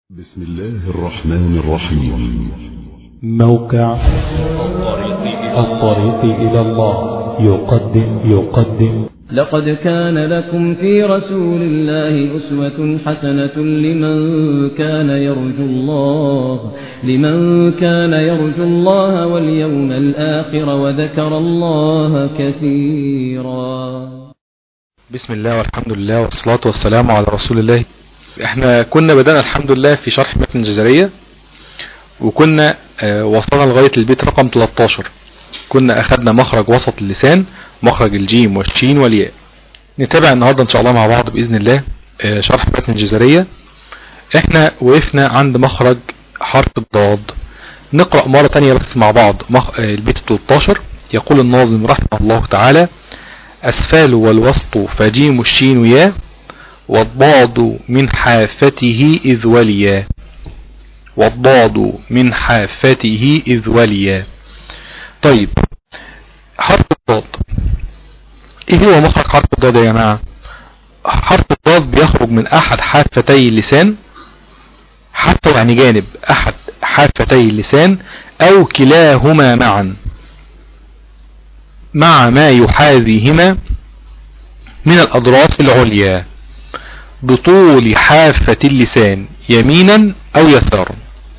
بسم الله الرحمن الرحيم موقع الطريق إلى الله يقدم يقدم لقد كان لكم في رسول الله أسوة حسنة لمن كان يرجو الله لمن كان يرجو الله واليوم الآخر وذكر الله كثيرا بسم الله والحمد لله والصلاة والسلام على رسول الله احنا كنا بدأنا الحمد لله في شرح متن الجزرية وكنا آه، وصلنا لغاية البيت رقم 13 كنا اخدنا مخرج وسط اللسان مخرج الجيم والشين والياء نتابع النهاردة ان شاء الله مع بعض بإذن الله آه، شرح متن الجزرية احنا وقفنا عند مخرج حرف الضاد نقرأ مرة تانية بس مع بعض مخ... آه، البيت 13 يقول الناظم رحمه الله تعالى أسفال والوسط فجيم الشين يا والضاد من حافته إذ وليا والضاد من حافته إذ وليا طيب حرف الضاد ايه هو مخرج حرف الضاد يا جماعة حرف الضاد بيخرج من احد حافتي اللسان حتى يعني جانب احد حافتي اللسان او كلاهما معا مع ما يحاذيهما من الاضراس العليا بطول حافة اللسان يمينا او يسارا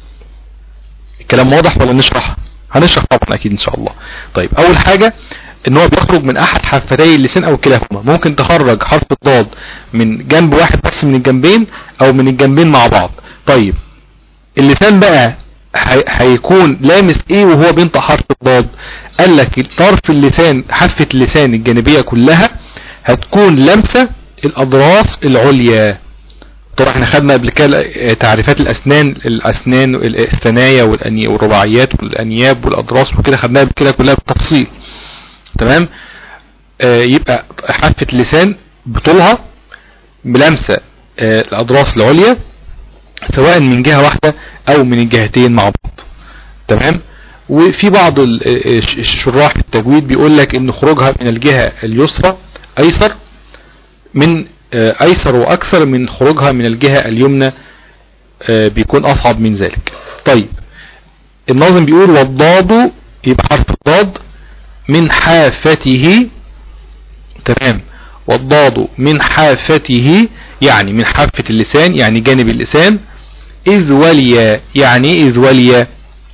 الكلام واضح ولا نشرح هنشرح طبعا اكيد ان شاء الله طيب اول حاجة ان هو بيخرج من احد حافتي اللسان او كلاهما ممكن تخرج حرف الضاد من جنب واحد بس من الجنبين او من الجنبين مع بعض طيب اللسان بقى هي- هيكون لامس ايه وهو بينطق حرف الضاد قال لك طرف اللسان حافة اللسان الجانبية كلها هتكون لامسة الاضراس العليا طبعا احنا خدنا قبل كده تعريفات الاسنان الاسنان الثنايا والأني- والرباعيات والانياب والاضراس وكده خدناها قبل كده كلها بالتفصيل تمام آه يبقى حافة اللسان بطولها ملامسة آه الاضراس العليا سواء من جهة واحدة او من الجهتين مع بعض تمام وفي بعض ال- آه، ش- شراح التجويد بيقول لك ان خروجها من الجهة اليسرى ايسر من آه، ايسر واكثر من خروجها من الجهة اليمنى آه، بيكون اصعب من ذلك طيب الناظم بيقول والضاد يبقى حرف الضاد من حافته تمام والضاد من حافته يعني من حافة اللسان يعني جانب اللسان إذ ولي يعني إيه إذ ولي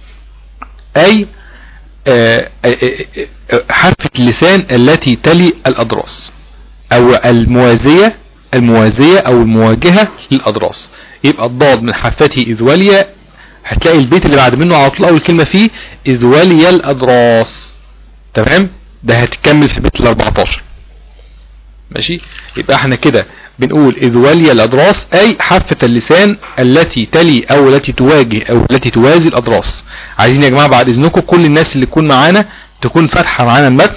أي آه، آه، آه، آه، حافة اللسان التي تلي الأضراس أو الموازية الموازية أو المواجهة للأضراس يبقى الضاد من حافته إذ ولي هتلاقي البيت اللي بعد منه على طول أول كلمة فيه إذ ولي الأضراس تمام ده هتكمل في بيت ال 14 ماشي يبقى احنا كده بنقول إذ ولي الأضراس أي حافة اللسان التي تلي أو التي تواجه أو التي توازي الأضراس عايزين يا جماعة بعد إذنكم كل الناس اللي تكون معانا تكون فاتحة معانا المتن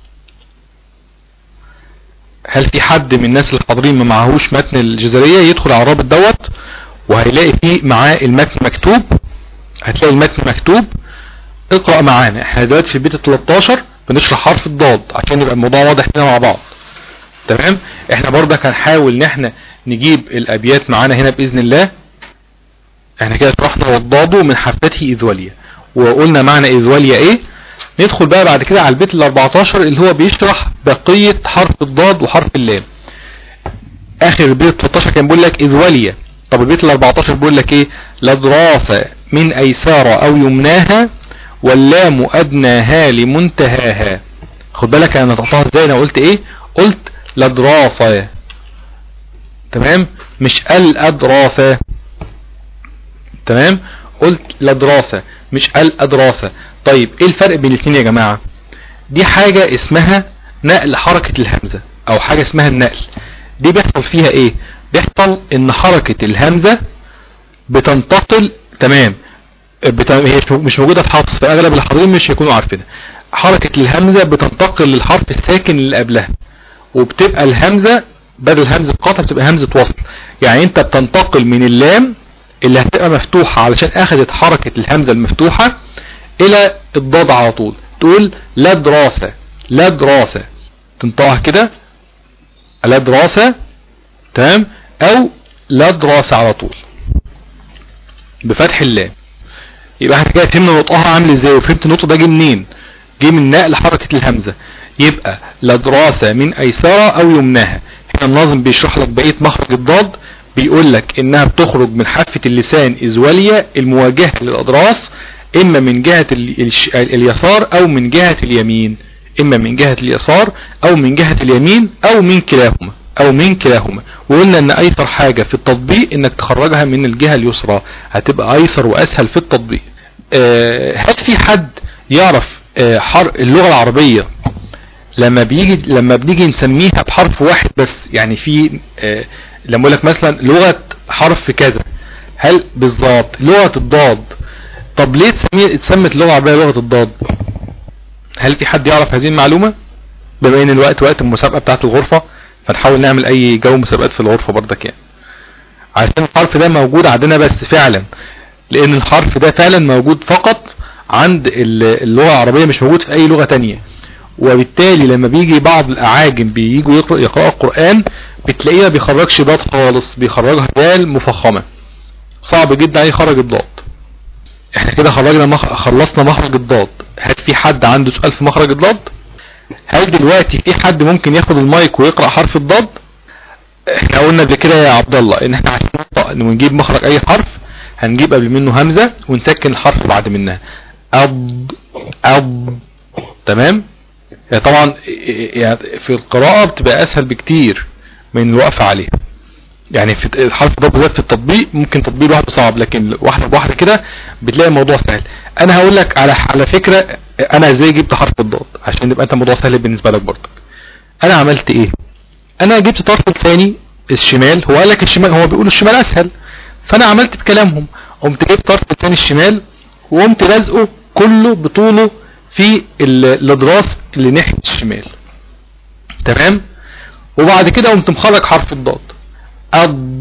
هل في حد من الناس اللي حاضرين ما معهوش متن الجزرية يدخل على الرابط دوت وهيلاقي فيه معاه المتن مكتوب هتلاقي المتن مكتوب اقرأ معانا احنا دلوقتي في البيت ال 13 بنشرح حرف الضاد عشان يبقى الموضوع واضح لنا مع بعض تمام احنا برضك هنحاول ان احنا نجيب الابيات معانا هنا باذن الله احنا كده شرحنا والضاد من حفته اذ ولي وقلنا معنى اذ ولي ايه ندخل بقى بعد كده على البيت ال 14 اللي هو بيشرح بقية حرف الضاد وحرف اللام اخر البيت ال 13 كان بيقول لك اذ ولي طب البيت ال 14 بيقول لك ايه لا دراسة من ايسار او يمناها واللام ادناها لمنتهاها خد بالك انا نطقتها ازاي انا قلت ايه قلت لا دراسة تمام مش الادراسة تمام قلت لا دراسة مش الادراسة طيب ايه الفرق بين الاثنين يا جماعة دي حاجة اسمها نقل حركة الهمزة او حاجة اسمها النقل دي بيحصل فيها ايه بيحصل ان حركة الهمزة بتنتقل تمام بت... هي مش موجودة في حفص فاغلب الحاضرين مش هيكونوا عارفينها حركة الهمزة بتنتقل للحرف الساكن اللي قبلها وبتبقى الهمزة بدل همزة قطع بتبقى همزة وصل يعني انت بتنتقل من اللام اللي هتبقى مفتوحة علشان اخدت حركة الهمزة المفتوحة الى الضاد على طول تقول لا دراسة لا دراسة تنطقها كده لا دراسة تمام او لا دراسة على طول بفتح اللام يبقى احنا كده فهمنا نطقها عامل ازاي وفهمت النطق ده جه منين جه من نقل حركة الهمزة يبقى لا دراسة من ايسرة او يمناها هنا الناظم بيشرح لك بقية مخرج الضاد بيقول لك انها بتخرج من حافة اللسان ازولية المواجهة للاضراس اما من جهة ال- الش- اليسار او من جهة اليمين اما من جهة اليسار او من جهة اليمين او من كلاهما او من كلاهما وقلنا ان ايسر حاجة في التطبيق انك تخرجها من الجهة اليسرى هتبقى ايسر واسهل في التطبيق آه، هل في حد يعرف آه، حر اللغة العربية لما بيجي لما بنيجي نسميها بحرف واحد بس يعني في آه، لما اقول لك مثلا لغة حرف كذا هل بالظبط لغة الضاد طب ليه تسمي اتسمت اللغة العربية لغة الضاد هل في حد يعرف هذه المعلومة بما ان الوقت وقت المسابقة بتاعت الغرفة فنحاول نعمل اي جو مسابقات في الغرفة برضك يعني عشان الحرف ده موجود عندنا بس فعلا لان الحرف ده فعلا موجود فقط عند ال- اللغة العربية مش موجود في اي لغة تانية وبالتالي لما بيجي بعض الاعاجم بييجوا يقرأ يقرأوا القرآن بتلاقيه ما بيخرجش ضاد خالص بيخرجها دال مفخمة صعب جدا يخرج الضاد احنا كده خرجنا مخ... خلصنا مخرج الضاد هل في حد عنده سؤال في مخرج الضاد هل دلوقتي في حد ممكن ياخد المايك ويقرأ حرف الضاد احنا قلنا قبل كده يا عبد الله ان احنا عشان ننطق ونجيب مخرج اي حرف هنجيب قبل منه همزة ونسكن الحرف بعد منها أض أض تمام يعني طبعا يعني في القراءة بتبقى اسهل بكتير من الوقف عليه يعني في الحرف ده بالذات في التطبيق ممكن تطبيق لوحده صعب لكن واحده بواحده كده بتلاقي الموضوع سهل انا هقول لك على على فكره انا ازاي جبت حرف الضاد عشان يبقى انت الموضوع سهل بالنسبه لك برضك انا عملت ايه انا جبت طرف لساني الشمال هو قال لك الشمال هو بيقول الشمال اسهل فانا عملت بكلامهم قمت جبت طرف لساني الشمال وقمت لازقه كله بطوله في ال- الاضراس اللي ناحيه الشمال تمام وبعد كده قمت مخرج حرف الضاد أض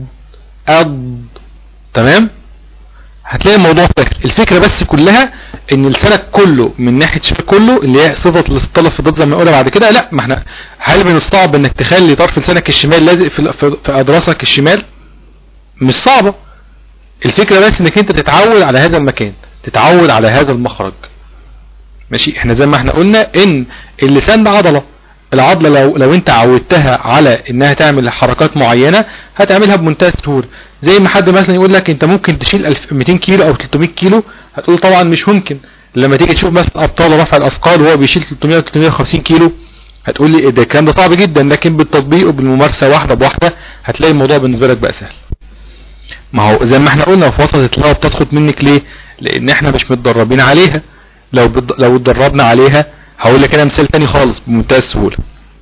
أض تمام هتلاقي الموضوع سهل الفكرة بس كلها ان لسانك كله من ناحية الشمال كله اللي هي صفة الاستطالة في الضاد زي ما نقولها بعد كده لا ما احنا هل بنستعب انك تخلي طرف لسانك الشمال لازق في, في, في اضراسك الشمال مش صعبة الفكرة بس انك انت تتعود على هذا المكان تتعود على هذا المخرج ماشي احنا زي ما احنا قلنا ان اللسان ده عضلة العضلة لو لو انت عودتها على انها تعمل حركات معينة هتعملها بمنتهى السهولة زي ما حد مثلا يقول لك انت ممكن تشيل 1000 200 كيلو او 300 كيلو هتقول طبعا مش ممكن لما تيجي تشوف مثلا ابطال رفع الاثقال وهو بيشيل 300 و 350 كيلو هتقول لي ده الكلام ده صعب جدا لكن بالتطبيق وبالممارسة واحدة بواحدة هتلاقي الموضوع بالنسبة لك بقى سهل ما هو زي ما احنا قلنا في وسط التلاوة بتسقط منك ليه لان احنا مش متدربين عليها لو بد... لو اتدربنا عليها هقول لك انا مثال تاني خالص بمنتهى السهولة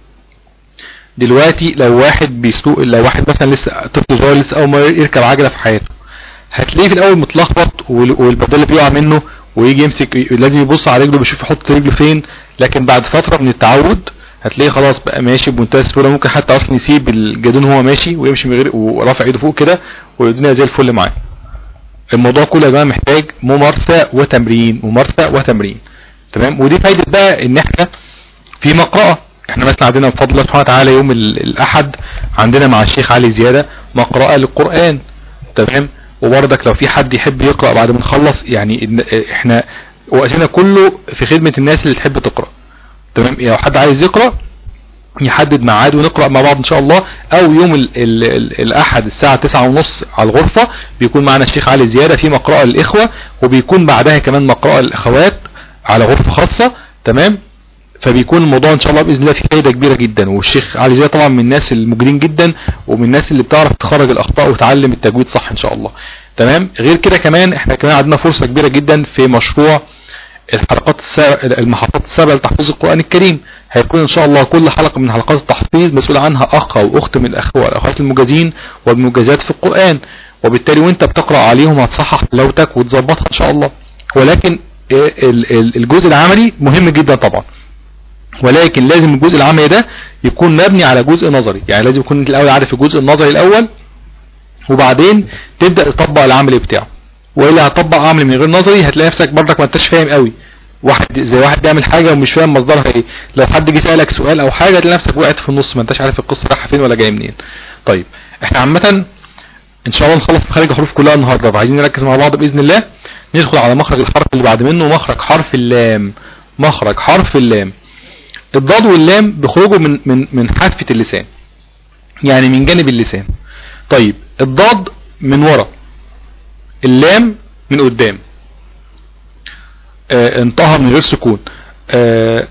دلوقتي لو واحد بيسوق لو واحد مثلا لسه طفل صغير لسه اول ما يركب عجلة في حياته هتلاقيه في الاول متلخبط وال- والبدال بيقع منه ويجي يمسك لازم يبص على رجله بيشوف يحط رجله فين لكن بعد فترة من التعود هتلاقيه خلاص بقى ماشي بمنتهى السهولة ممكن حتى اصلا يسيب الجدون وهو ماشي ويمشي من غير ورافع ايده فوق كده والدنيا زي الفل معاه الموضوع كله يا جماعه محتاج ممارسة وتمرين ممارسة وتمرين تمام ودي فايدة بقى ان احنا في مقرأة احنا مثلا عندنا بفضل الله سبحانه وتعالى يوم ال- الاحد عندنا مع الشيخ علي زيادة مقرأة للقرآن تمام وبرضك لو في حد يحب يقرأ بعد ما نخلص يعني إن- احنا وقتنا كله في خدمة الناس اللي تحب تقرأ تمام لو حد عايز يقرأ يحدد ميعاد ونقرأ مع بعض ان شاء الله او يوم ال ال ال الاحد الساعة تسعة ونص على الغرفة بيكون معنا الشيخ علي زيادة في مقرأة للاخوة وبيكون بعدها كمان مقرأة للاخوات على غرفة خاصة تمام فبيكون الموضوع ان شاء الله باذن الله فيه فايده كبيره جدا والشيخ علي زياد طبعا من الناس المجرين جدا ومن الناس اللي بتعرف تخرج الاخطاء وتعلم التجويد صح ان شاء الله تمام غير كده كمان احنا كمان عندنا فرصه كبيره جدا في مشروع الحلقات السابع المحطات السابعه لتحفيظ القران الكريم هيكون ان شاء الله كل حلقه من حلقات التحفيظ مسؤول عنها اخ او اخت من الاخوه والاخوات المجازين والمجازات في القران وبالتالي وانت بتقرا عليهم هتصحح تلاوتك وتظبطها ان شاء الله ولكن ال- ال- الجزء العملي مهم جدا طبعا ولكن لازم الجزء العملي ده يكون مبني على جزء نظري يعني لازم يكون انت الاول عارف الجزء النظري الاول وبعدين تبدأ تطبق العملي بتاعه والا هتطبق عملي من غير نظري هتلاقي نفسك برضك ما انتش فاهم قوي واحد زي واحد بيعمل حاجة ومش فاهم مصدرها ايه لو حد جه سألك سؤال او حاجة هتلاقي نفسك وقعت في النص ما انتش عارف القصة رايحه فين ولا جايه منين طيب احنا عامة ان شاء الله نخلص مخارج الحروف كلها النهارده فعايزين نركز مع بعض باذن الله ندخل على مخرج الحرف اللي بعد منه مخرج حرف اللام مخرج حرف اللام الضاد واللام بيخرجوا من من من حافه اللسان يعني من جانب اللسان طيب الضاد من ورا اللام من قدام آه انتهى من غير سكون آه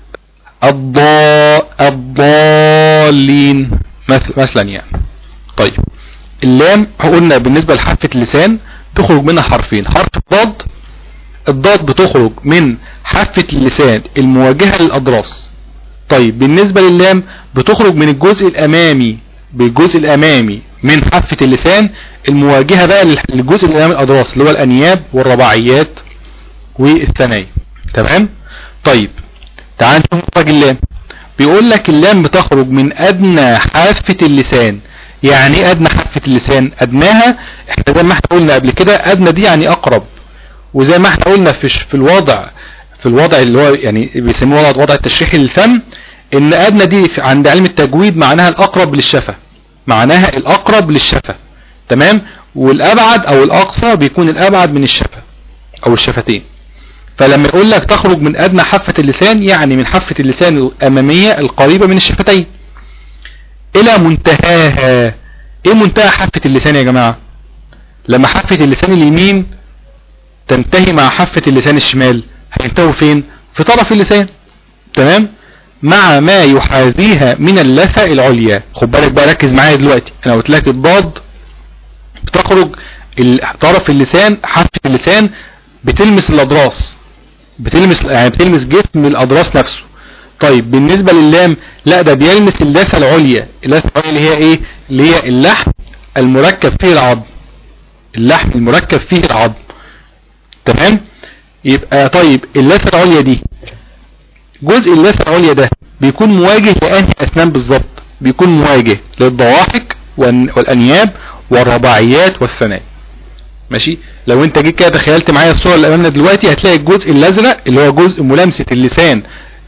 الضاء الضالين مثلا يعني طيب اللام قلنا بالنسبة لحافة اللسان تخرج منها حرفين حرف الضاد الضاد بتخرج من حافة اللسان المواجهة للأضراس طيب بالنسبة لللام بتخرج من الجزء الأمامي بالجزء الأمامي من حافة اللسان المواجهة بقى للجزء الأمامي الأضراس اللي هو الأنياب والرباعيات والثنايا تمام طيب تعال نشوف مخرج اللام بيقول لك اللام بتخرج من أدنى حافة اللسان يعني ايه ادنى حافة اللسان ادناها احنا زي ما احنا قلنا قبل كده ادنى دي يعني اقرب وزي ما احنا قلنا في في الوضع في الوضع اللي هو يعني بيسموه وضع وضع التشريحي للفم ان ادنى دي عند علم التجويد معناها الاقرب للشفة معناها الاقرب للشفة تمام والابعد او الاقصى بيكون الابعد من الشفة او الشفتين فلما يقول لك تخرج من ادنى حافة اللسان يعني من حافة اللسان الامامية القريبة من الشفتين الى منتهاها ايه منتهى حافة اللسان يا جماعة لما حافة اللسان اليمين تنتهي مع حافة اللسان الشمال هينتهوا فين في طرف اللسان تمام مع ما يحاذيها من اللثة العليا خد بالك بقى ركز معايا دلوقتي انا قلت لك الضاد بتخرج طرف اللسان حافة اللسان بتلمس الاضراس بتلمس يعني بتلمس جسم الاضراس نفسه طيب بالنسبة لللام لا ده بيلمس اللثة العليا اللثة العليا اللي هي ايه اللي هي اللحم المركب فيه العظم اللحم المركب فيه العظم تمام يبقى طيب اللثة العليا دي جزء اللثة العليا ده بيكون مواجه لأنهي أسنان بالظبط بيكون مواجه للضواحك والأنياب والرباعيات والثنايا ماشي لو انت جيت كده تخيلت معايا الصورة اللي امامنا دلوقتي هتلاقي الجزء الازرق اللي هو جزء ملامسة اللسان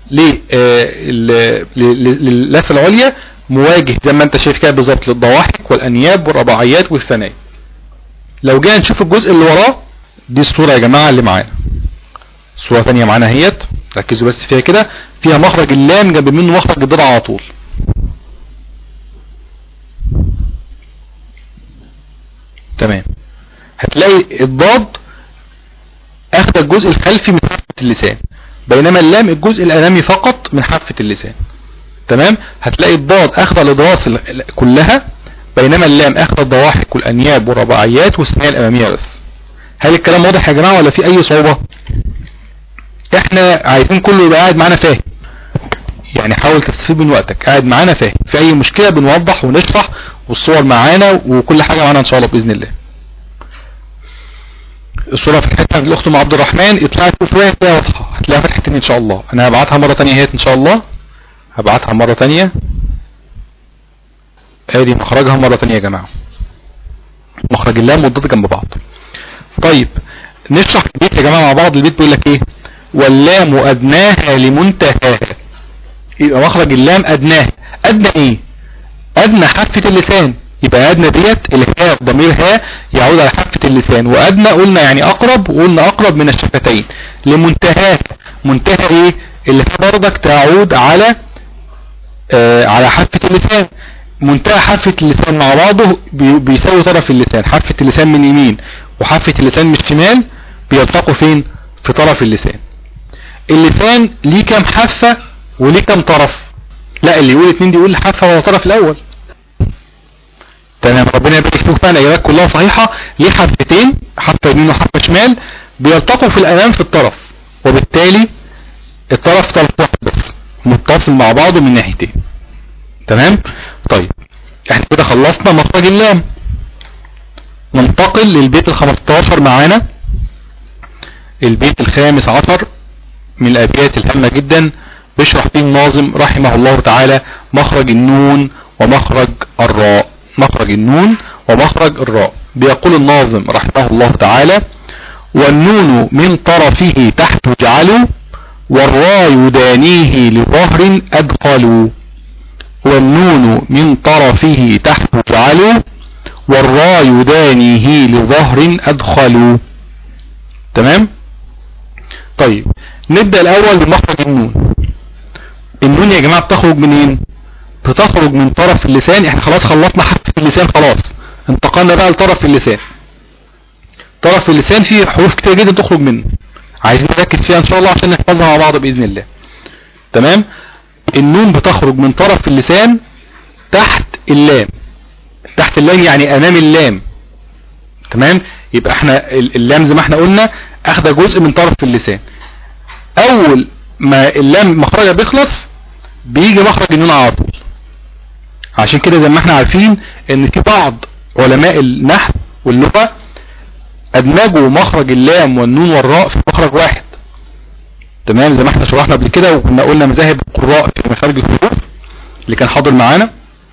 للثة العليا مواجه زي ما انت شايف كده بالظبط للضواحك والانياب والرباعيات والثنايا لو جينا نشوف الجزء اللي وراه دي الصورة يا جماعة اللي معانا صورة ثانية معانا اهيت ركزوا بس فيها كده فيها مخرج اللام جنب منه مخرج الضلع على طول تمام هتلاقي الضاد اخد الجزء الخلفي من حافة اللسان بينما اللام الجزء الامامي فقط من حافة اللسان تمام هتلاقي الضاد اخد الاضراس كلها بينما اللام اخد الضواحك والانياب والرباعيات والثنايا الامامية بس هل الكلام واضح يا جماعة ولا في اي صعوبة احنا عايزين كله يبقى قاعد معانا فاهم يعني حاول تستفيد من وقتك قاعد معانا فاهم في اي مشكلة بنوضح ونشرح والصور معانا وكل حاجة معانا ان شاء الله باذن الله الصورة فتحتها من الاخت ام عبد الرحمن اطلعت شوية كده واضحة هتلاقيها فتحتين ان شاء الله انا هبعتها مرة تانية هيت ان شاء الله هبعتها مرة تانية ادي مخرجها مرة تانية يا جماعة مخرج اللام والضد جنب بعض طيب نشرح البيت يا جماعة مع بعض البيت بيقول لك ايه واللام ادناها لمنتهاها يبقى مخرج اللام ادناها ادنى ايه ادنى حافة اللسان يبقى ادنى ديت اللي هي ضميرها يعود على حافة اللسان وادنى قلنا يعني اقرب وقلنا اقرب من الشفتين لمنتهاها منتهى ايه اللي هي برضك تعود على آه على حافة اللسان منتهى حافة اللسان مع بعضه بي بيساوي طرف اللسان حافة اللسان من يمين وحافة اللسان من الشمال بيلتقوا فين في طرف اللسان اللسان ليه كام حافة وليه كام طرف لا اللي يقول اتنين دي يقول حافة ولا طرف الاول تمام ربنا يبارك فيك فعلا الاجابات كلها صحيحة ليه حافتين حافة يمين وحافة شمال بيلتقوا في الامام في الطرف وبالتالي الطرف طرف واحد بس متصل مع بعضه من ناحيتين تمام طيب احنا كده خلصنا مخرج اللام ننتقل للبيت الخمستاشر معانا البيت الخامس عشر من الابيات الهامة جدا بيشرح فيه الناظم رحمه الله تعالى مخرج النون ومخرج الراء مخرج النون ومخرج الراء بيقول الناظم رحمه الله تعالى والنون من طرفه تحت جعلوا والراء يدانيه لظهر أدخلوا والنون من طرفه تحت جعلوا والراء يدانيه لظهر أدخلوا تمام طيب نبدأ الأول بمخرج النون النون يا جماعة بتخرج منين بتخرج من طرف اللسان احنا خلاص خلصنا حرف اللسان خلاص انتقلنا بقى لطرف اللسان طرف اللسان فيه حروف كتير جدا تخرج منه عايزين نركز فيها ان شاء الله عشان نحفظها مع بعض باذن الله تمام النون بتخرج من طرف اللسان تحت اللام تحت اللام يعني امام اللام تمام يبقى احنا اللام زي ما احنا قلنا اخده جزء من طرف اللسان اول ما اللام مخرجها بيخلص بيجي مخرج النون على طول عشان كده زي ما احنا عارفين ان في بعض علماء النحو واللغة ادمجوا مخرج اللام والنون والراء في مخرج واحد تمام زي ما احنا شرحنا قبل كده وكنا قلنا مذاهب القراء في مخارج الحروف اللي كان حاضر معانا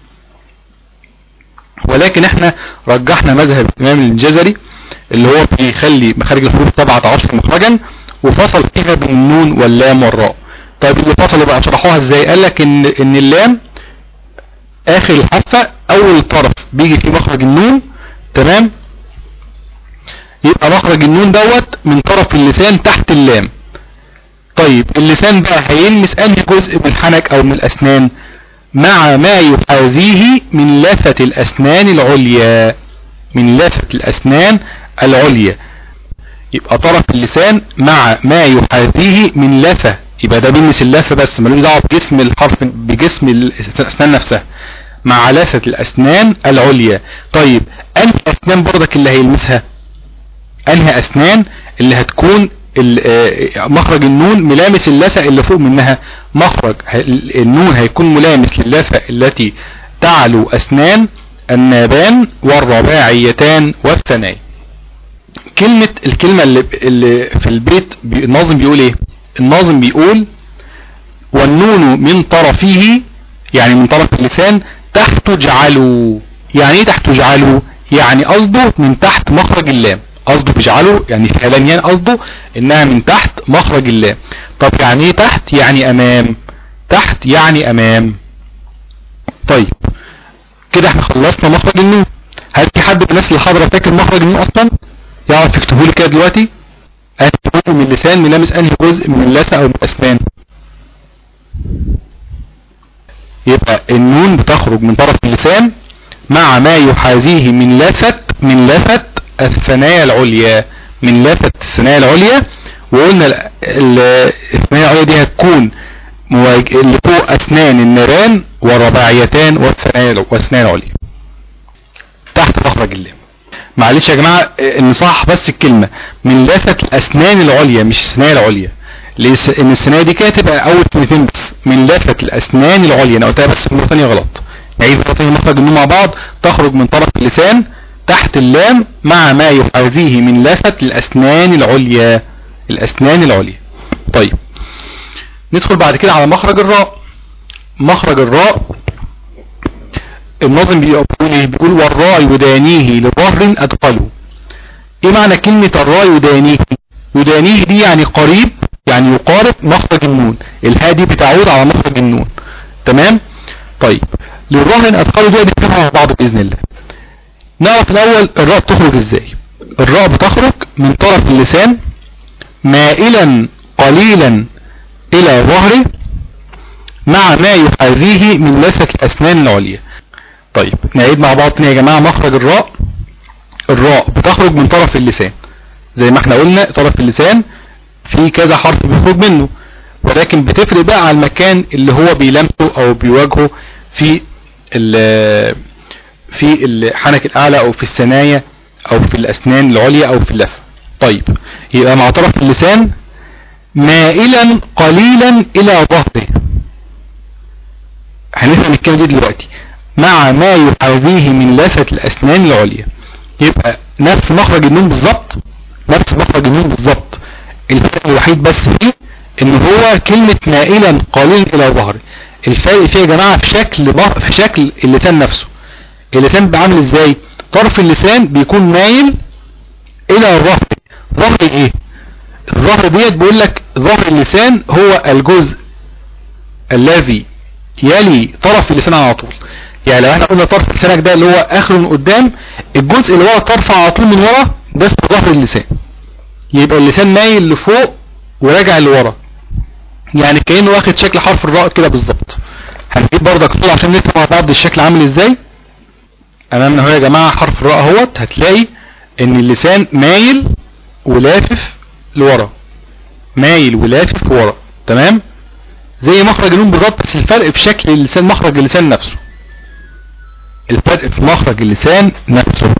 ولكن احنا رجحنا مذهب الامام الجزري اللي هو بيخلي مخارج الحروف 17 مخرجا وفصل فيها بين النون واللام والراء طيب اللي فصلوا بقى شرحوها ازاي قال لك ان ان اللام اخر الحرفة اول طرف بيجي في مخرج النون تمام يبقى مخرج النون دوت من طرف اللسان تحت اللام طيب اللسان بقى هيلمس انهي جزء من الحنك او من الاسنان مع ما يحاذيه من لثة الاسنان العليا من لثة الاسنان العليا يبقى طرف اللسان مع ما يحاذيه من لثة يبقى ده بيلمس اللثة بس ملوش دعوه بجسم الحرف بجسم الاسنان نفسها مع لثة الاسنان العليا طيب انهي اسنان برضك اللي هيلمسها انهي اسنان اللي هتكون مخرج النون ملامس اللثة اللي فوق منها مخرج النون هيكون ملامس للثة التي تعلو اسنان النابان والرباعيتان والثنايا كلمة الكلمة اللي, اللي في البيت الناظم بيقول ايه الناظم بيقول والنون من طرفه يعني من طرف اللسان تحت جعلوا يعني ايه تحت جعلوا يعني قصده من تحت مخرج اللام قصده بيجعله يعني فعليا قصده انها من تحت مخرج اللام طب يعني ايه تحت يعني امام تحت يعني امام طيب كده احنا خلصنا مخرج النون هل في حد من الناس اللي حاضره فاكر مخرج النون اصلا يعرف يكتبه لي كده دلوقتي انهي جزء من اللسان ملامس انهي جزء من اللثه او من الاسنان يبقى النون بتخرج من طرف اللسان مع ما يحاذيه من لثة من لثة الثنايا العليا من لثة الثنايا العليا وقلنا الثنايا العليا دي هتكون اللي فوق اسنان النيران والرباعيتان والثنايا والثنايا العليا تحت مخرج اللام معلش يا جماعة نصحح بس الكلمة من لثة الاسنان العليا مش الثنايا العليا ان الثنايا دي كده تبقى اول كلمتين بس من لثة الاسنان العليا انا قلتها بس مرة ثانية غلط نعيد مرة ثانية مخرج النون مع بعض تخرج من طرف اللسان تحت اللام مع ما يحاذيه من لثة الأسنان العليا الأسنان العليا طيب ندخل بعد كده على مخرج الراء مخرج الراء الناظم بيقول بيقول والراء يدانيه لظهر أدخله ايه معنى كلمة الراء يدانيه يدانيه دي يعني قريب يعني يقارب مخرج النون الهاء دي بتعود على مخرج النون تمام طيب للظهر أدخله دي نفهمها مع بعض بإذن الله نعرف الاول الراء بتخرج ازاي الراء بتخرج من طرف اللسان مائلا قليلا الى ظهره مع ما يحاذيه من لثة الاسنان العليا طيب نعيد مع بعض تاني يا جماعة مخرج الراء الراء بتخرج من طرف اللسان زي ما احنا قلنا طرف اللسان في كذا حرف بيخرج منه ولكن بتفرق بقى على المكان اللي هو بيلمسه او بيواجهه في في الحنك الاعلى او في الثنايا او في الاسنان العليا او في اللثه طيب يبقى مع طرف اللسان مائلا قليلا الى ظهره هنفهم الكلمه دي دلوقتي مع ما يحاذيه من لثه الاسنان العليا يبقى نفس مخرج النون بالظبط نفس مخرج النون بالظبط الفرق الوحيد بس فيه ان هو كلمه مائلا قليلا الى ظهره الفرق فيه يا جماعه في شكل في شكل اللسان نفسه اللسان بيبقى عامل ازاي طرف اللسان بيكون مايل الى الظهر ظهر ايه الظهر ديت بيقول لك ظهر اللسان هو الجزء الذي يلي طرف اللسان على طول يعني لو احنا قلنا طرف لسانك ده اللي هو اخره من قدام الجزء اللي ورا الطرف على طول من ورا ده اسمه ظهر اللسان يبقى اللسان مايل لفوق وراجع لورا يعني كأنه واخد شكل حرف الراء كده بالظبط هنجيب برضك طول عشان نفهم مع بعض الشكل عامل ازاي امامنا اهو يا جماعه حرف الراء اهوت هتلاقي ان اللسان مايل ولافف لورا مايل ولافف ورا تمام زي مخرج النون بالظبط بس الفرق في شكل اللسان مخرج اللسان نفسه الفرق في مخرج اللسان نفسه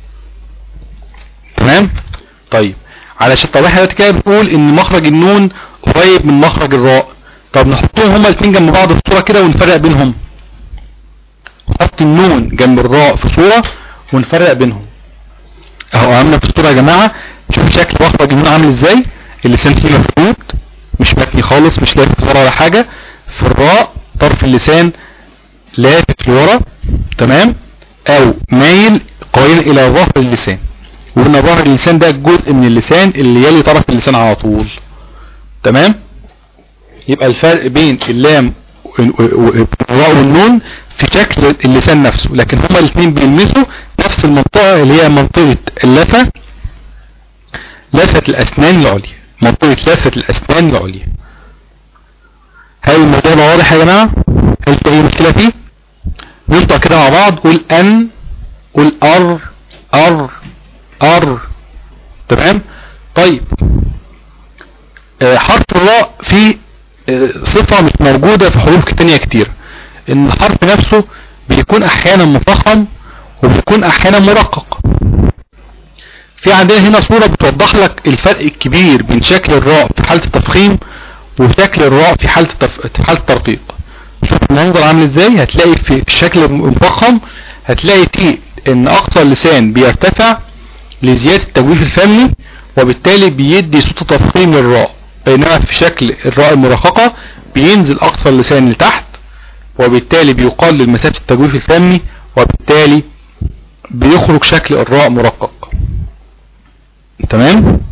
تمام طيب علشان طب احنا دلوقتي كده بنقول ان مخرج النون قريب من مخرج الراء طب نحطهم هما الاثنين جنب بعض في صوره كده ونفرق بينهم نحط النون جنب الراء في صوره ونفرق بينهم اهو عامله في الصوره يا جماعه شوف شكل مخرج النون عامل ازاي اللسان فيه مفروض مش متني خالص مش لافت ورا ولا حاجه في الراء طرف اللسان لافت لورا تمام او مايل قريب الى ظهر اللسان وقلنا ظهر اللسان ده جزء من اللسان اللي يلي طرف اللسان على طول تمام يبقى الفرق بين اللام والراء والنون في شكل اللسان نفسه لكن هما الاثنين بيلمسوا نفس المنطقة اللي هي منطقة اللثة لثة الأسنان العليا منطقة لثة الأسنان العليا هل الموضوع ده واضح يا جماعة هل في أي مشكلة فيه ننطق كده مع بعض قول أن قول أر أر أر تمام طيب آه، حرف الراء فيه آه، صفة مش موجودة في حروف تانية كتير ان الحرف نفسه بيكون احيانا مفخم وبيكون احيانا مرقق في عندنا هنا صورة بتوضح لك الفرق الكبير بين شكل الراء في حالة التفخيم وشكل الراء في حالة التف... في حالة الترقيق شوف المنظر عامل ازاي هتلاقي في الشكل المفخم هتلاقي فيه ان اقصى اللسان بيرتفع لزيادة التجويف الفمي وبالتالي بيدي صوت تفخيم للراء بينما في شكل الراء المرققة بينزل اقصى اللسان لتحت وبالتالي بيقلل مسافة التجويف الفمي وبالتالي بيخرج شكل الراء مرقق تمام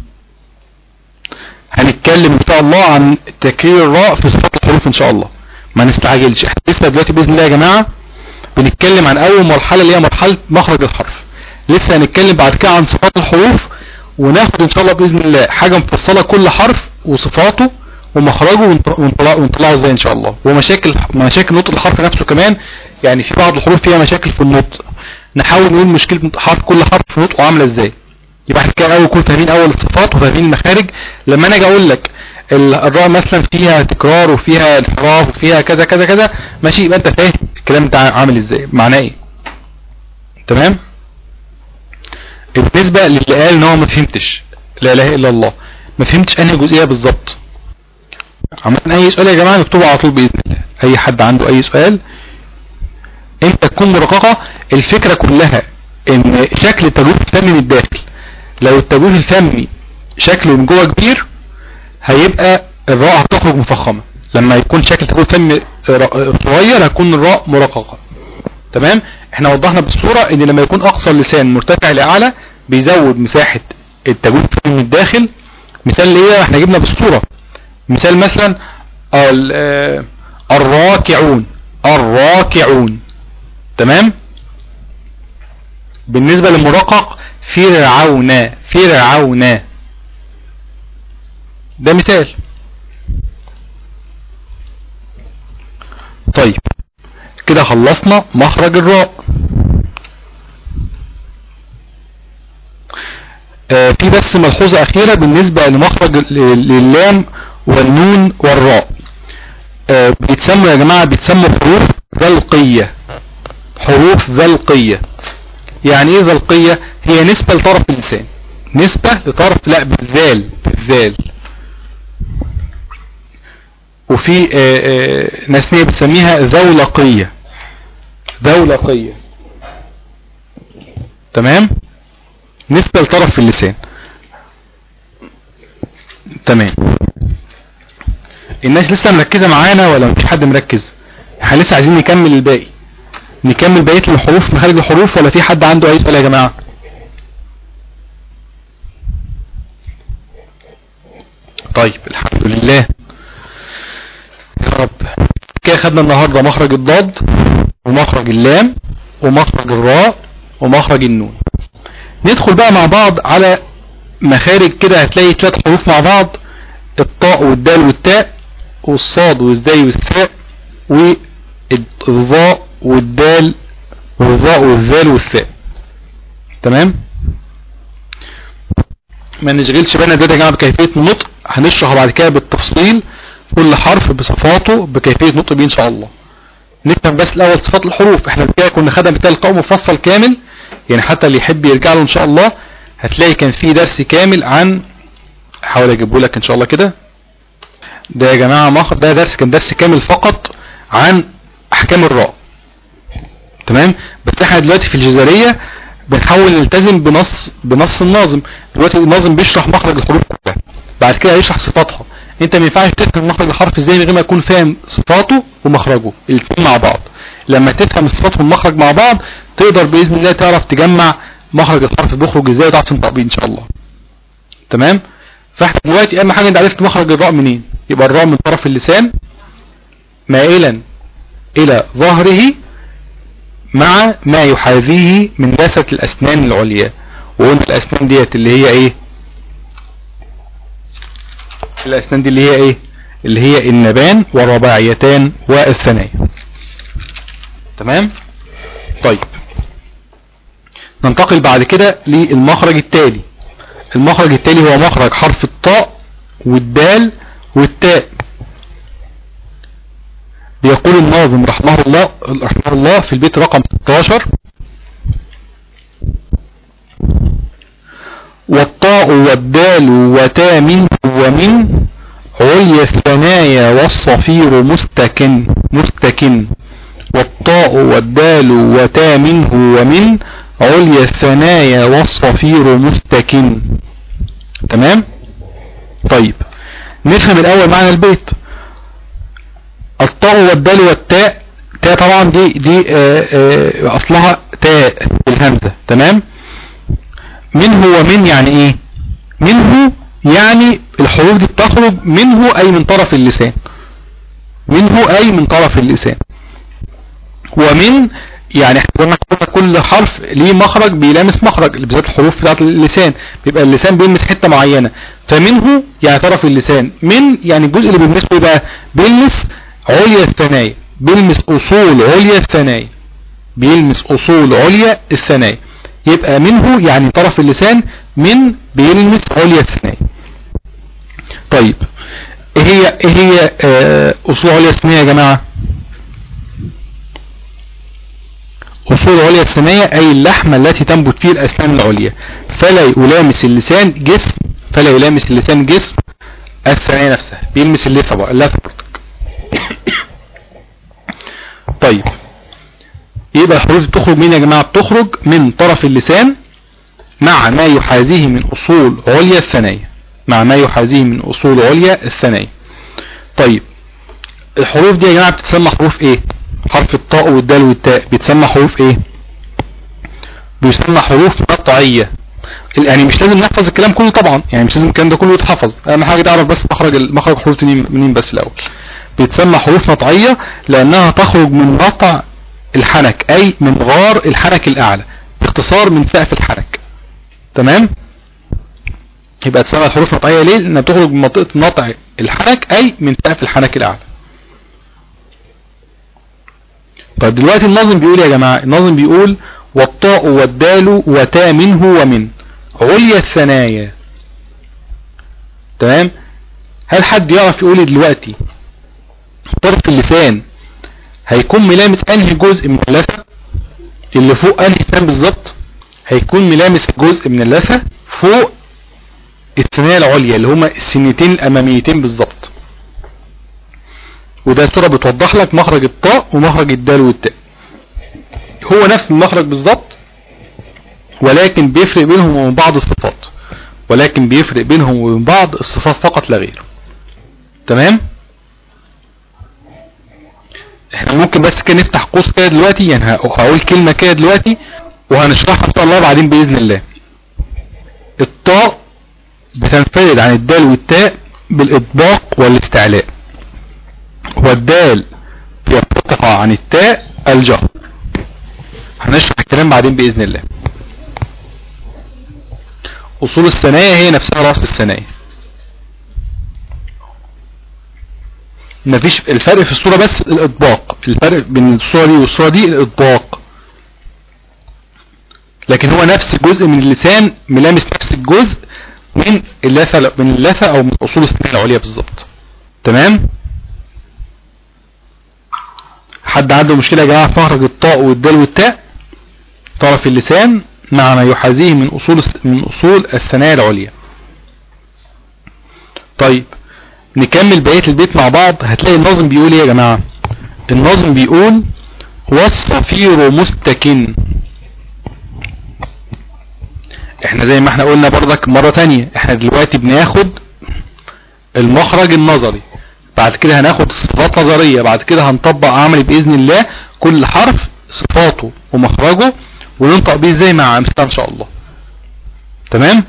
هنتكلم ان شاء الله عن تكرير الراء في صفات الحروف ان شاء الله ما نستعجلش احنا لسه دلوقتي باذن الله يا جماعه بنتكلم عن اول مرحله اللي هي مرحله مخرج الحرف لسه هنتكلم بعد كده عن صفات الحروف وناخد ان شاء الله باذن الله حاجه مفصله كل حرف وصفاته ومخرجه ونط- ونطلع- ونطلعه ازاي ان شاء الله ومشاكل مشاكل نطق الحرف نفسه كمان يعني في بعض الحروف فيها مشاكل في النطق نحاول نقول مشكله حرف كل حرف في نطقه عامله ازاي يبقى احنا كده اول نكون فاهمين اول الصفات وفاهمين المخارج لما انا اجي اقول لك ال- الراء مثلا فيها تكرار وفيها انحراف وفيها كذا كذا كذا ماشي يبقى انت فاهم الكلام ده عامل ازاي معناه ايه تمام بالنسبه للي قال ان هو ما فهمتش لا اله الا الله ما فهمتش انهي جزئيه بالظبط عملنا اي سؤال يا جماعه نكتبه على طول باذن الله اي حد عنده اي سؤال انت تكون مرققه الفكره كلها ان شكل التجويف الفمي من الداخل لو التجويف الفمي شكله من جوه كبير هيبقى الراء هتخرج مفخمه لما يكون شكل التجويف الفمي ر- صغير هتكون الراء مرققه تمام احنا وضحنا بالصوره ان لما يكون اقصى اللسان مرتفع لاعلى بيزود مساحه التجويف الفمي من الداخل مثال ايه احنا جبنا بالصوره مثال مثلا ال- آه، الراكعون الراكعون تمام بالنسبة للمرقق فرعون فرعون ده مثال طيب كده خلصنا مخرج الراء آه، في بس ملحوظة أخيرة بالنسبة لمخرج ال- اللام والنون والراء آه، بيتسموا يا جماعة بيتسموا حروف ذلقية حروف ذلقية يعني ايه ذلقية هي نسبة لطرف اللسان نسبة لطرف لا بالذال بالذال وفي آه، آه، ناس تانية بتسميها ذولقية ذولقية تمام نسبة لطرف اللسان تمام الناس لسه مركزة معانا ولا مفيش حد مركز احنا لسه عايزين نكمل الباقي نكمل بقية الحروف مخارج الحروف ولا في حد عنده اي سؤال يا جماعة طيب الحمد لله يا رب كده خدنا النهاردة مخرج الضاد ومخرج اللام ومخرج الراء ومخرج النون ندخل بقى مع بعض على مخارج كده هتلاقي ثلاث حروف مع بعض الطاء والدال والتاء والصاد والزاي والثاء والظاء والدال والظاء والذال والثاء تمام ما نشغلش بالنا دلوقتي يا جماعه بكيفيه النطق هنشرح بعد كده بالتفصيل كل حرف بصفاته بكيفيه نطق بيه ان شاء الله نفهم بس الاول صفات الحروف احنا كده كنا خدنا بتاع لقاء مفصل كامل يعني حتى اللي يحب يرجع له ان شاء الله هتلاقي كان في درس كامل عن احاول اجيبه لك ان شاء الله كده ده يا جماعه مخرج ده درس كان درس كامل فقط عن احكام الراء تمام بس احنا دلوقتي في الجزريه بنحاول نلتزم بنص بنص الناظم دلوقتي الناظم بيشرح مخرج الحروف كلها بعد كده هيشرح صفاتها انت ما ينفعش تفهم مخرج الحرف ازاي من غير ما تكون فاهم صفاته ومخرجه الاثنين مع بعض لما تفهم الصفات والمخرج مع بعض تقدر باذن الله تعرف تجمع مخرج الحرف بيخرج ازاي وتعرف تنطق بيه ان شاء الله تمام فاحنا دلوقتي اهم حاجه انت عرفت مخرج الراء منين يبقى الراء من طرف اللسان مائلا الى ظهره مع ما يحاذيه من لثة الاسنان العليا وقلنا الاسنان ديت اللي هي ايه الاسنان دي اللي هي ايه اللي هي النبان والرباعيتان والثنايا تمام طيب ننتقل بعد كده للمخرج التالي المخرج التالي هو مخرج حرف الطاء والدال والتاء بيقول الناظم رحمه الله رحمه الله في البيت رقم 16 والطاء والدال وتا منه ومن عليا الثنايا والصفير مستكن مستكن والطاء والدال وتا منه ومن عليا الثنايا والصفير مستكن تمام طيب نفهم الاول معنى البيت الطاء والدال والتاء تاء طبعا دي دي آآ آآ اصلها تاء بالهمزه تمام منه ومن يعني ايه منه يعني الحروف دي بتخرج منه اي من طرف اللسان منه اي من طرف اللسان ومن يعني احنا كل حرف ليه مخرج بيلامس مخرج بالذات الحروف بتاعت اللسان بيبقى اللسان بيلمس حته معينه فمنه يعني طرف اللسان من يعني الجزء اللي بيلمسه ايه بقى بيلمس عليا الثنايا بيلمس اصول عليا الثنايا بيلمس اصول عليا الثنايا يبقى منه يعني طرف اللسان من بيلمس عليا الثنايا طيب ايه هي ايه هي اه اصول عليا الثنايا يا جماعه اصول عليا الثنايا اي اللحمه التي تنبت فيه الاسنان العليا فلا يلامس اللسان جسم فلا يلامس اللسان جسم الثنايا نفسها بيلمس اللثه بقى اللثه برضك طيب يبقى الحروف بتخرج مين يا جماعة بتخرج من طرف اللسان مع ما يحاذيه من اصول عليا الثنايا مع ما يحاذيه من اصول عليا الثنايا طيب الحروف دي يا جماعة بتتسمى حروف ايه حرف الطاء والدال والتاء بيتسمى حروف ايه بيسمى حروف مقطعية يعني مش لازم نحفظ الكلام كله طبعا يعني مش لازم الكلام ده كله يتحفظ اهم حاجة تعرف بس مخرج مخرج الحروف دي منين بس الاول بيتسمى حروف مقطعية لانها تخرج من مقطع الحنك اي من غار الحنك الاعلى باختصار من سقف الحنك تمام يبقى تسمى الحروف مقطعية ليه لانها بتخرج من منطقة نطع الحنك اي من سقف الحنك الاعلى طيب دلوقتي الناظم بيقول يا جماعة الناظم بيقول والطاء والدال وتا منه ومن عليا الثنايا تمام هل حد يعرف يقول لي دلوقتي طرف اللسان هيكون ملامس انهي جزء من اللثة اللي فوق انهي لسان بالظبط هيكون ملامس جزء من اللثة فوق الثنايا العليا اللي هما السنتين الاماميتين بالظبط وده صورة بتوضح لك مخرج الطاء ومخرج الدال والتاء هو نفس المخرج بالظبط ولكن بيفرق بينهم وبين بعض الصفات ولكن بيفرق بينهم وبين بعض الصفات فقط لا غير تمام احنا ممكن بس كده نفتح قوس كده دلوقتي يعني هقول كلمة كده دلوقتي وهنشرحها ان شاء الله بعدين بإذن الله الطاء بتنفرد عن الدال والتاء بالإطباق والاستعلاء والدال بيرتفع عن التاء الجهر هنشرح الكلام بعدين بإذن الله أصول الثنايا هي نفسها رأس الثنايا مفيش الفرق في الصورة بس الإطباق الفرق بين الصورة دي والصورة دي الإطباق لكن هو نفس جزء من اللسان ملامس نفس الجزء من اللثة من اللثة او من اصول السنان العليا بالظبط تمام حد عنده مشكلة يا جماعة في مخرج الطاء والدال والتاء طرف اللسان مع ما يحاذيه من اصول من اصول الثنايا العليا طيب نكمل بقية البيت مع بعض هتلاقي الناظم بيقول ايه يا جماعة الناظم بيقول والصفير مستكن احنا زي ما احنا قلنا برضك مرة تانية احنا دلوقتي بناخد المخرج النظري بعد كده هناخد صفات نظرية بعد كده هنطبق عملي بإذن الله كل حرف صفاته ومخرجه وننطق بيه ازاي مع امثال ان شاء الله تمام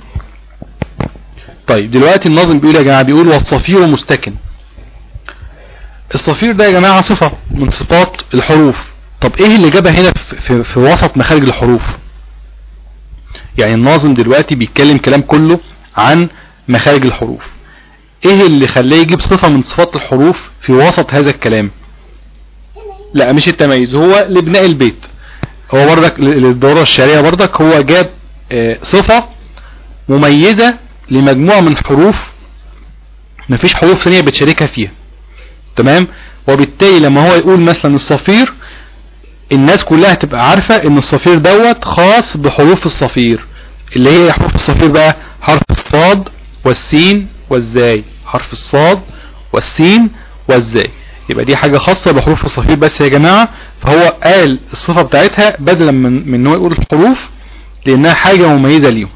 طيب دلوقتي الناظم بيقول يا جماعة بيقول والصفير مستكن الصفير ده يا جماعة صفة من صفات الحروف طب ايه اللي جابها هنا في, في, في وسط مخارج الحروف يعني الناظم دلوقتي بيتكلم كلام كله عن مخارج الحروف ايه اللي خلاه يجيب صفة من صفات الحروف في وسط هذا الكلام لا مش التميز هو لبناء البيت هو بردك للدورة الشعرية بردك هو جاب صفة مميزة لمجموعة من حروف مفيش حروف ثانية بتشاركها فيها تمام وبالتالي لما هو يقول مثلا الصفير الناس كلها تبقى عارفة ان الصفير دوت خاص بحروف الصفير اللي هي حروف الصفير بقى حرف الصاد والسين والزاي حرف الصاد والسين والزاي يبقى دي حاجة خاصة بحروف الصفير بس يا جماعة فهو قال الصفة بتاعتها بدلا من من هو يقول الحروف لانها حاجة مميزة ليهم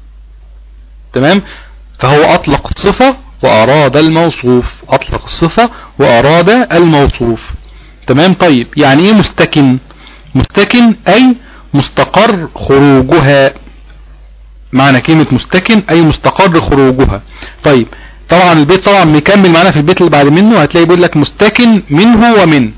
تمام فهو اطلق الصفة واراد الموصوف اطلق الصفة واراد الموصوف تمام طيب يعني ايه مستكن مستكن اي مستقر خروجها معنى كلمة مستكن اي مستقر خروجها طيب طبعا البيت طبعا مكمل معانا في البيت اللي بعد منه هتلاقي بيقول لك مستكن منه ومن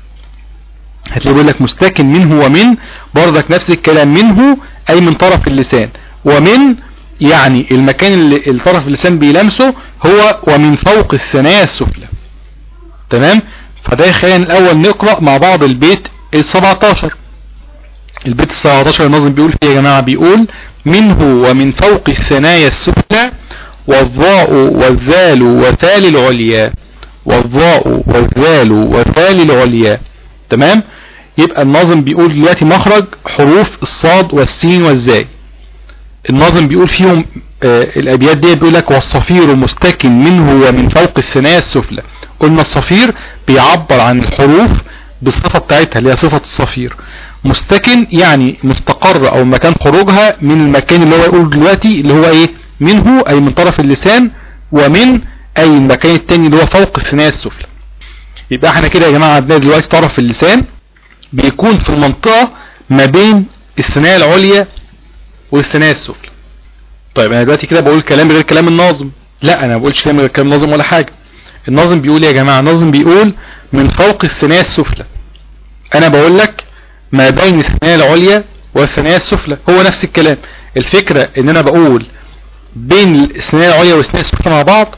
هتلاقي بيقول لك مستكن منه ومن برضك نفس الكلام منه اي من طرف اللسان ومن يعني المكان اللي الطرف اللسان بيلمسه هو ومن فوق الثنايا السفلى تمام فده خلينا الاول نقرأ مع بعض البيت ال 17 البيت ال 17 الناظم بيقول فيه يا جماعة بيقول منه ومن فوق الثنايا السفلى والضاء والذال وثال العليا والضاء والذال وثال العليا تمام يبقى الناظم بيقول دلوقتي مخرج حروف الصاد والسين والزاي الناظم بيقول فيهم آه الابيات دي بيقول لك والصفير مستكن منه ومن فوق الثنايا السفلى قلنا الصفير بيعبر عن الحروف بالصفة بتاعتها اللي هي صفة الصفير مستكن يعني مستقر او مكان خروجها من المكان اللي هو يقول دلوقتي اللي هو ايه منه اي من طرف اللسان ومن اي المكان التاني اللي هو فوق الثنايا السفلى يبقى احنا كده يا جماعة عندنا دلوقتي طرف اللسان بيكون في المنطقة ما بين الثنايا العليا والثنايا السفلى طيب انا دلوقتي كده بقول كلام غير كلام الناظم لا انا ما بقولش كلام غير كلام الناظم ولا حاجة الناظم بيقول يا جماعة الناظم بيقول من فوق الثنايا السفلى انا بقول لك ما بين الثنايا العليا والثنايا السفلى هو نفس الكلام الفكرة ان انا بقول بين الثنايا العليا والثنايا السفلى مع بعض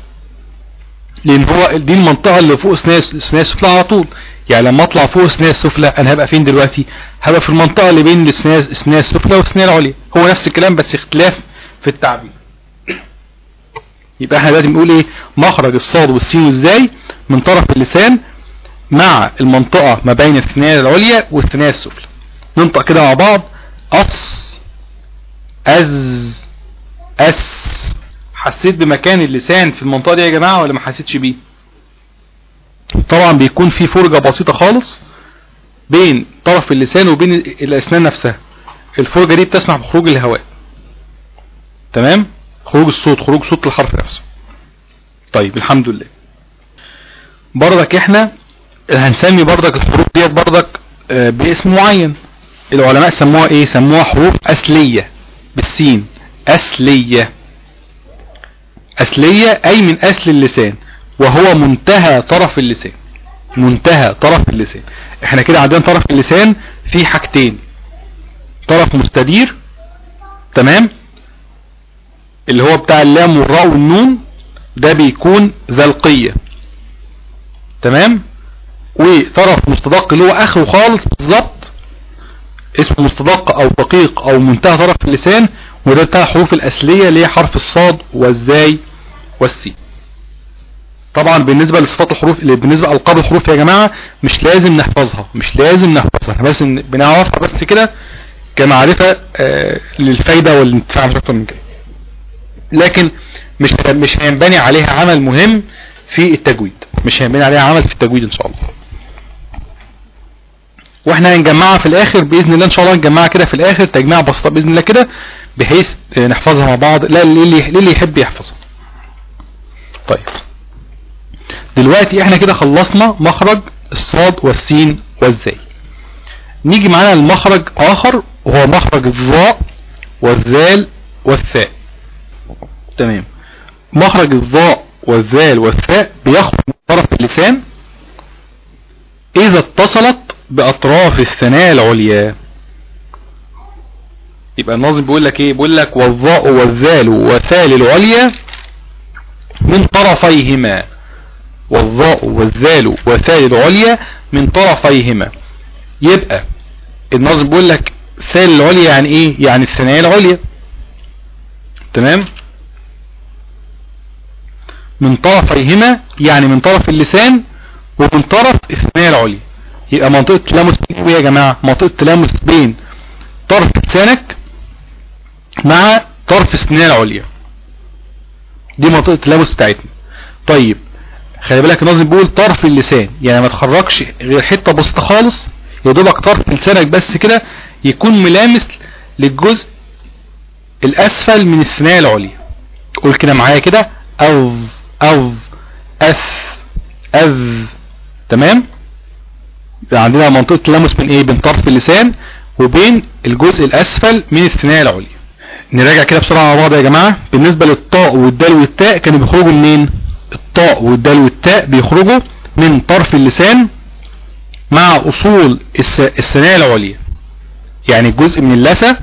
لان هو دي المنطقة اللي فوق الثنايا السفلى على طول يعني لما اطلع فوق الثنايا السفلى انا هبقى فين دلوقتي هبقى في المنطقة اللي بين الثنايا السفلى والثنايا العليا هو نفس الكلام بس اختلاف في التعبير يبقى احنا دلوقتي بنقول ايه مخرج الصاد والسين والزاي من طرف اللسان مع المنطقة ما بين الثنايا العليا والثنايا السفلى ننطق كده مع بعض أص أز أس حسيت بمكان اللسان في المنطقة دي يا جماعة ولا ما حسيتش بيه طبعا بيكون في فرجة بسيطة خالص بين طرف اللسان وبين الأسنان نفسها الفرجة دي بتسمح بخروج الهواء تمام خروج الصوت خروج صوت الحرف نفسه طيب الحمد لله برضك احنا هنسمي برضك الحروف ديت برضك اه باسم معين العلماء سموها ايه سموها حروف أسلية بالسين أسلية أسلية أي من أسل اللسان وهو منتهى طرف اللسان منتهى طرف اللسان احنا كده عندنا طرف اللسان في حاجتين طرف مستدير تمام اللي هو بتاع اللام والراء والنون ده بيكون ذلقية تمام وطرف مستدق اللي هو اخره خالص بالظبط اسمه مستدق او دقيق او منتهى طرف اللسان وده بتاع الحروف الاصلية اللي هي حرف الصاد والزاي والسين طبعا بالنسبة لصفات الحروف اللي بالنسبة لألقاب الحروف يا جماعة مش لازم نحفظها مش لازم نحفظها احنا بس إن- بنعرفها بس كده كمعرفة آه للفايدة والانتفاع مش اكتر من كده لكن مش مش هينبني عليها عمل مهم في التجويد مش هينبني عليها عمل في التجويد ان شاء الله واحنا هنجمعها في الاخر باذن الله ان شاء الله نجمعها كده في الاخر تجميع بسيطه باذن الله كده بحيث آه، نحفظها مع بعض لا للي للي يحب يحفظها طيب دلوقتي احنا كده خلصنا مخرج الصاد والسين والزاي نيجي معانا المخرج اخر وهو مخرج الظاء والذال والثاء تمام مخرج الظاء والذال والثاء بيخرج من طرف اللسان اذا اتصلت باطراف الثنايا العليا يبقى الناظم بيقول لك ايه بيقول لك والظاء والذال والثال العليا من طرفيهما والظاء والذال والثال العليا من طرفيهما يبقى الناظم بيقول لك ثال العليا يعني ايه يعني الثنايا العليا تمام من طرفيهما يعني من طرف اللسان ومن طرف الثنايا العليا يبقى منطقة تلامس بين ايه يا جماعة منطقة تلامس بين طرف لسانك مع طرف الثنايا العليا دي منطقة التلامس بتاعتنا طيب خلي بالك الناظم بيقول طرف اللسان يعني ما تخرجش غير حتة بسيطة خالص يا دوبك طرف لسانك بس كده يكون ملامس للجزء الاسفل من الثنايا العليا قول كده معايا كده أو أو أث أذ تمام يبقى عندنا منطقة تلامس من ايه بين طرف اللسان وبين الجزء الاسفل من الثنايا العليا نراجع كده بسرعة مع بعض يا جماعة بالنسبة للطاء والدال والتاء كانوا بيخرجوا منين الطاء والدال والتاء بيخرجوا من طرف اللسان مع اصول الس- الثنايا العليا يعني الجزء من اللثة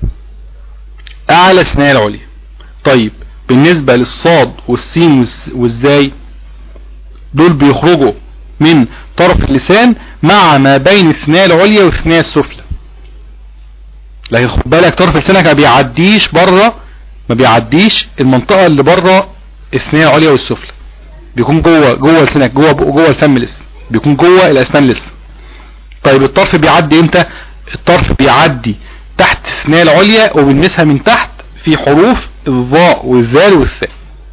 اعلى الثنايا العليا طيب بالنسبة للصاد والسين والز- والزاي دول بيخرجوا من طرف اللسان مع ما بين الثنايا العليا والثنايا السفلى لكن خد بالك طرف لسانك ما بيعديش بره ما بيعديش المنطقة اللي بره الثنايا العليا والسفلى بيكون جوه جوه لسانك جوه جوه الفم لسه بيكون جوه الاسنان لسه طيب الطرف بيعدي امتى الطرف بيعدي تحت الثنايا العليا وبنلمسها من تحت في حروف الظاء والذال والثاء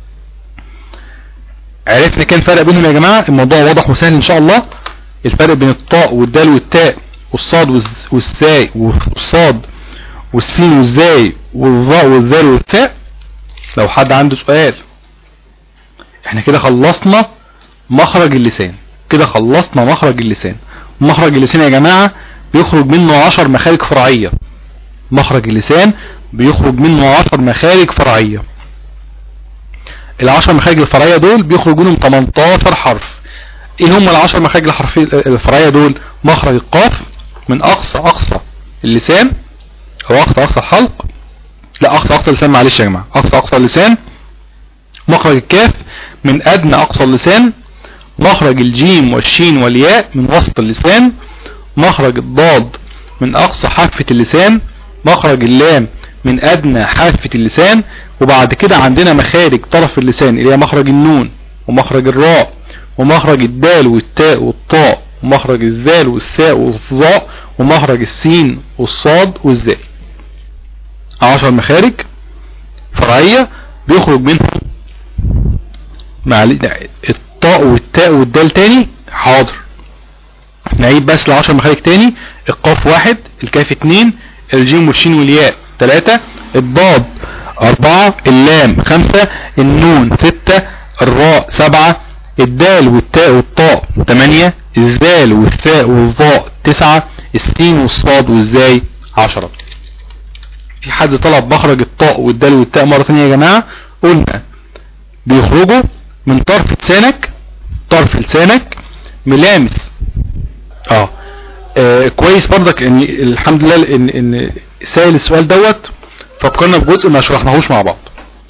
عرفنا كان فرق بينهم يا جماعة الموضوع واضح وسهل ان شاء الله الفرق بين الطاء والدال والتاء والصاد والز- والثاء والصاد والسين والزاي والظاء والذال والثاء لو حد عنده سؤال احنا كده خلصنا مخرج اللسان كده خلصنا مخرج اللسان مخرج اللسان يا جماعة بيخرج منه عشر مخارج فرعية مخرج اللسان بيخرج منه عشر مخارج فرعية العشر مخارج الفرعية دول بيخرج منهم 18 حرف ايه هم العشر مخارج الحرفية الفرعية دول مخرج القاف من اقصى اقصى اللسان او اقصى اقصى الحلق لا اقصى اقصى اللسان معلش يا جماعة اقصى اقصى اللسان مخرج الكاف من ادنى اقصى اللسان مخرج الجيم والشين والياء من وسط اللسان مخرج الضاد من اقصى حافة اللسان مخرج اللام من ادنى حافة اللسان وبعد كده عندنا مخارج طرف اللسان اللي هي مخرج النون ومخرج الراء ومخرج الدال والتاء والطاء ومخرج الذال والثاء والظاء ومخرج السين والصاد والزاي عشر مخارج فرعية بيخرج منهم مع الطاء والتاء والدال تاني حاضر نعيد بس العشر مخارج تاني القاف واحد الكاف اتنين الجيم والشين والياء تلاتة الضاد اربعة اللام خمسة النون ستة الراء سبعة الدال والتاء والطاء تمانية الذال والثاء والظاء تسعة السين والصاد والزاي عشرة في حد طلب مخرج الطاء والدال والتاء مرة ثانية يا جماعة قلنا بيخرجوا من طرف لسانك طرف لسانك ملامس اه آه كويس برضك ان الحمد لله ان ان سائل السؤال دوت فكرنا بجزء ما شرحناهوش مع بعض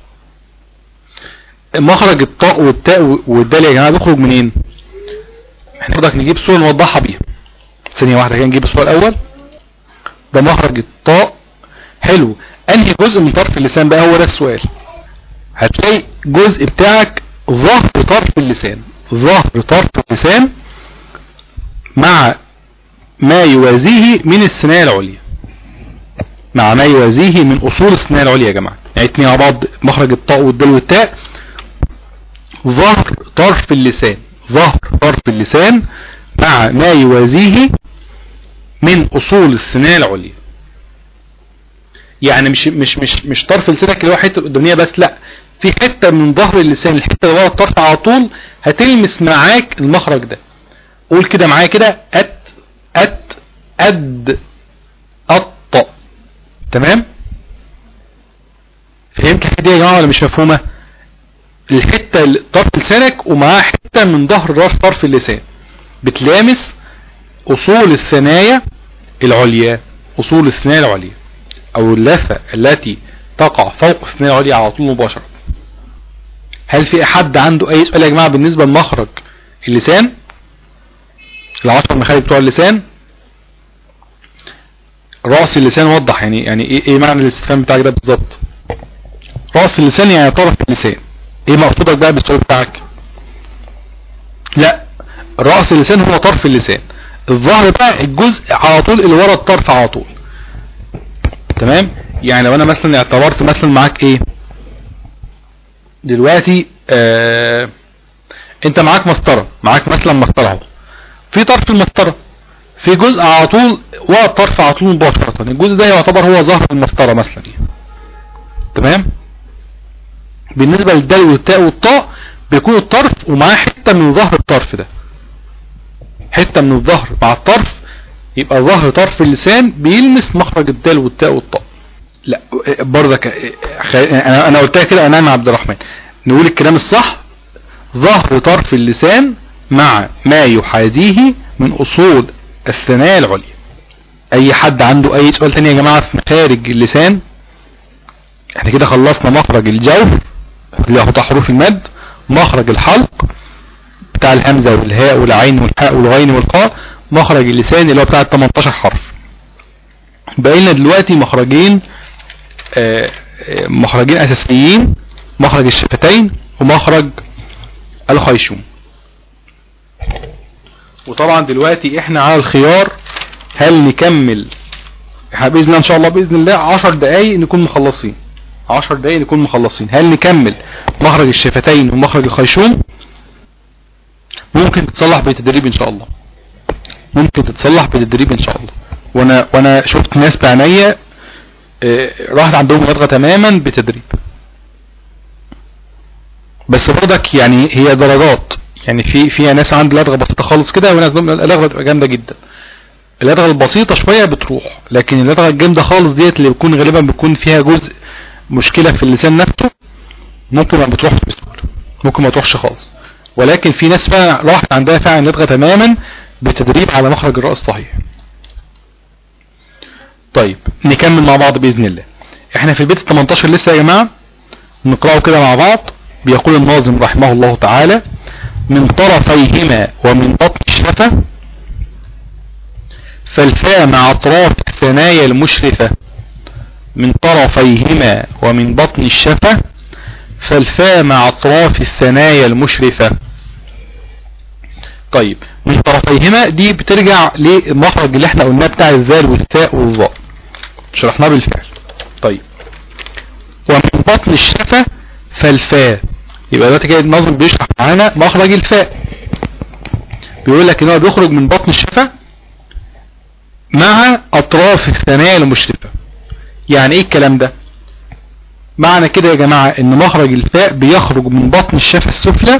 مخرج الطاء والتاء والدال يا جماعه بيخرج منين احنا برضك نجيب صوره نوضحها بيها ثانيه واحده كده نجيب السؤال الاول ده مخرج الطاء حلو انهي جزء من طرف اللسان بقى هو ده السؤال هتلاقي جزء بتاعك ظهر طرف اللسان ظهر طرف اللسان مع ما يوازيه من الثنايا العليا مع ما يوازيه من اصول الثنايا العليا يا جماعه يعني اتنين مع بعض مخرج الطاء والدال والتاء ظهر طرف اللسان ظهر طرف اللسان مع ما يوازيه من اصول الثنايا العليا يعني مش مش مش مش طرف لسانك اللي هو حته القداميه بس لا في حته من ظهر اللسان الحته اللي ورا الطرف على طول هتلمس معاك المخرج ده قول كده معايا كده ات ات اد اط تمام فهمت الحته دي يا جماعه ولا مش مفهومه الحته اللي طرف لسانك ومعاه حته من ظهر طرف اللسان بتلامس اصول الثنايا العليا اصول الثنايا العليا او اللثه التي تقع فوق الثنايا العليا على طول مباشره هل في حد عنده اي سؤال يا جماعه بالنسبه لمخرج اللسان العشر مخارج بتوع اللسان راس اللسان وضح يعني يعني ايه ايه معنى الاستفهام بتاعك ده بالظبط راس اللسان يعني طرف اللسان ايه مقصودك بقى بالسؤال بتاعك لا راس اللسان هو طرف اللسان الظهر بقى الجزء على طول اللي ورا الطرف على طول تمام يعني لو انا مثلا اعتبرت مثلا معاك ايه دلوقتي آه انت معاك مسطره معاك مثلا مسطره اهو في طرف المسطره في جزء على طول ورا الطرف على طول مباشره الجزء ده يعتبر هو ظهر المسطره مثلا تمام بالنسبه للدال والتاء والطاء بيكون الطرف ومعاه حته من ظهر الطرف ده حته من الظهر مع الطرف يبقى ظهر طرف اللسان بيلمس مخرج الدال والتاء والطاء لا برضك انا انا قلتها كده انا عبد الرحمن نقول الكلام الصح ظهر طرف اللسان مع ما يحاذيه من اصول الثنايا العليا اي حد عنده اي سؤال تاني يا جماعة في مخارج اللسان احنا كده خلصنا مخرج الجوف اللي هو حروف المد مخرج الحلق بتاع الهمزة والهاء والعين والحاء والغين والقاء مخرج اللسان اللي هو بتاع ال 18 حرف باقي لنا دلوقتي مخرجين آه مخرجين اساسيين مخرج الشفتين ومخرج الخيشوم وطبعا دلوقتي احنا على الخيار هل نكمل احنا باذن الله ان شاء الله باذن الله 10 دقايق نكون مخلصين 10 دقايق نكون مخلصين هل نكمل مخرج الشفتين ومخرج الخيشوم ممكن تتصلح بتدريب ان شاء الله ممكن تتصلح بتدريب ان شاء الله وانا وانا شفت ناس بعينيا اه راحت عندهم لدغه تماما بتدريب بس برضك يعني هي درجات يعني في فيها ناس عند لدغه بسيطه خالص كده وناس اللدغه بتبقى جامده جدا اللدغه البسيطه شويه بتروح لكن اللدغه الجامده خالص ديت اللي بتكون غالبا بيكون فيها جزء مشكله في اللسان نفسه ممكن ما بتروحش بسهوله ممكن ما تروحش خالص ولكن في ناس فعلا راحت عندها فعلا لدغه تماما بتدريب على مخرج الراء الصحيح طيب نكمل مع بعض باذن الله احنا في البيت ال 18 لسه يا جماعه نقراه كده مع بعض بيقول الناظم رحمه الله تعالى من طرفيهما ومن بطن الشفة فالفاء مع اطراف الثنايا المشرفة من طرفيهما ومن بطن الشفة فالفاء مع اطراف الثنايا المشرفة طيب من طرفيهما دي بترجع للمخرج اللي احنا قلناه بتاع الذال والثاء والظاء شرحناه بالفعل طيب ومن بطن الشفة فالفاء يبقى دلوقتي كده الناظم بيشرح معانا مخرج الفاء بيقول لك ان هو بيخرج من بطن الشفة مع اطراف الثنايا المشرفة يعني ايه الكلام ده معنى كده يا جماعة ان مخرج الفاء بيخرج من بطن الشفة السفلى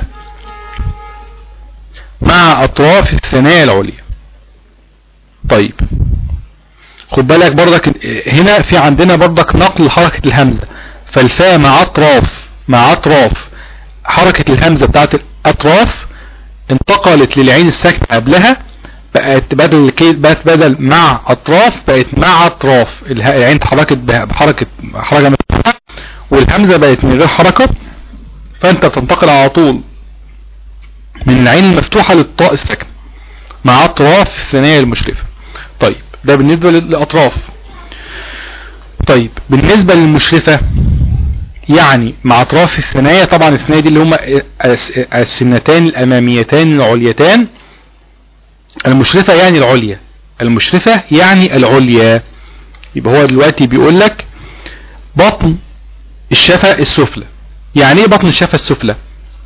مع اطراف الثنايا العليا طيب خد بالك برضك هنا في عندنا برضك نقل حركة الهمزة فالفاء مع اطراف مع اطراف حركة الهمزة بتاعت الاطراف انتقلت للعين الساكنة قبلها بقت بدل كي بقت بدل مع اطراف بقت مع اطراف اله- العين اتحركت به- بحركة حركة مفتوحة والهمزة بقت من غير حركة فانت بتنتقل على طول من العين المفتوحة للطاء الساكنة مع اطراف الثنايا المشرفة طيب ده بالنسبة للاطراف طيب بالنسبة للمشرفة يعني مع اطراف الثنايا طبعا الثنايا دي اللي هم السنتان الاماميتان العليتان المشرفة يعني العليا المشرفة يعني العليا يبقى هو دلوقتي بيقول لك بطن الشفة السفلى يعني ايه بطن الشفة السفلى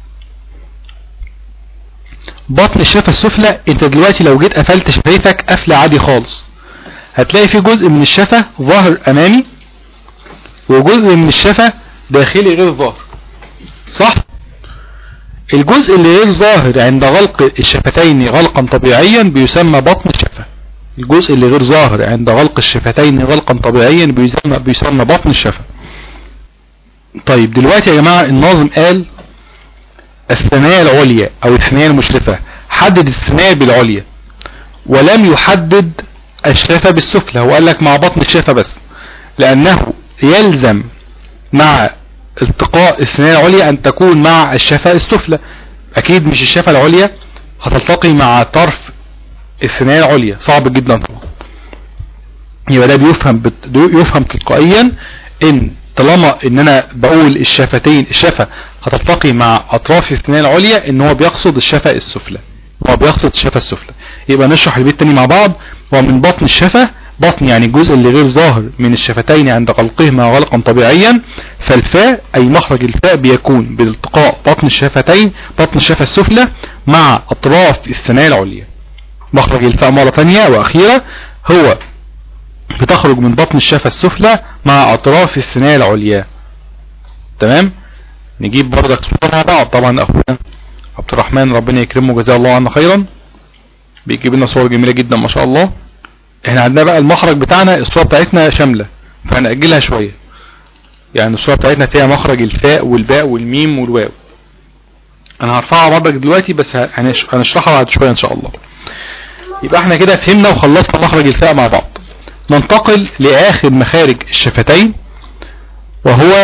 بطن الشفة السفلى انت دلوقتي لو جيت قفلت شفايفك قفلة عادي خالص هتلاقي في جزء من الشفة ظاهر امامي وجزء من الشفة داخلي غير ظاهر صح الجزء اللي غير ظاهر عند غلق الشفتين غلقا طبيعيا بيسمى بطن الشفة الجزء اللي غير ظاهر عند غلق الشفتين غلقا طبيعيا بيسمى, بيسمى بطن الشفة طيب دلوقتي يا جماعة الناظم قال الثنايا العليا او الثنايا المشرفة حدد الثنايا بالعليا ولم يحدد الشفة بالسفلى هو قال لك مع بطن الشفة بس لانه يلزم مع التقاء الثنايا العليا ان تكون مع الشفة السفلى اكيد مش الشفة العليا هتلتقي مع طرف الثنايا العليا صعب جدا طبعا يبقى ده بيفهم بت... يفهم تلقائيا ان طالما ان انا بقول الشفتين الشفة هتلتقي مع اطراف الثنايا العليا ان هو بيقصد الشفة السفلى هو بيقصد الشفة السفلى يبقى نشرح البيت تاني مع بعض ومن بطن الشفة بطن يعني الجزء اللي غير ظاهر من الشفتين عند غلقهما غلقا طبيعيا فالفاء اي مخرج الفاء بيكون بالتقاء بطن الشفتين بطن الشفة السفلى مع اطراف الثنايا العليا مخرج الفاء مرة ثانية واخيرة هو بتخرج من بطن الشفة السفلى مع اطراف الثنايا العليا تمام نجيب بردك صورة مع بعض طبعا اخونا عبد الرحمن ربنا يكرمه جزاه الله عنا خيرا بيجيب لنا صور جميلة جدا ما شاء الله احنا عندنا بقى المخرج بتاعنا الصورة بتاعتنا شاملة فهنأجلها شوية يعني الصورة بتاعتنا فيها مخرج الفاء والباء والميم والواو انا هرفعها برضك دلوقتي بس هنش- هنشرحها بعد شوية ان شاء الله يبقى احنا كده فهمنا وخلصنا مخرج الفاء مع بعض ننتقل لاخر مخارج الشفتين وهو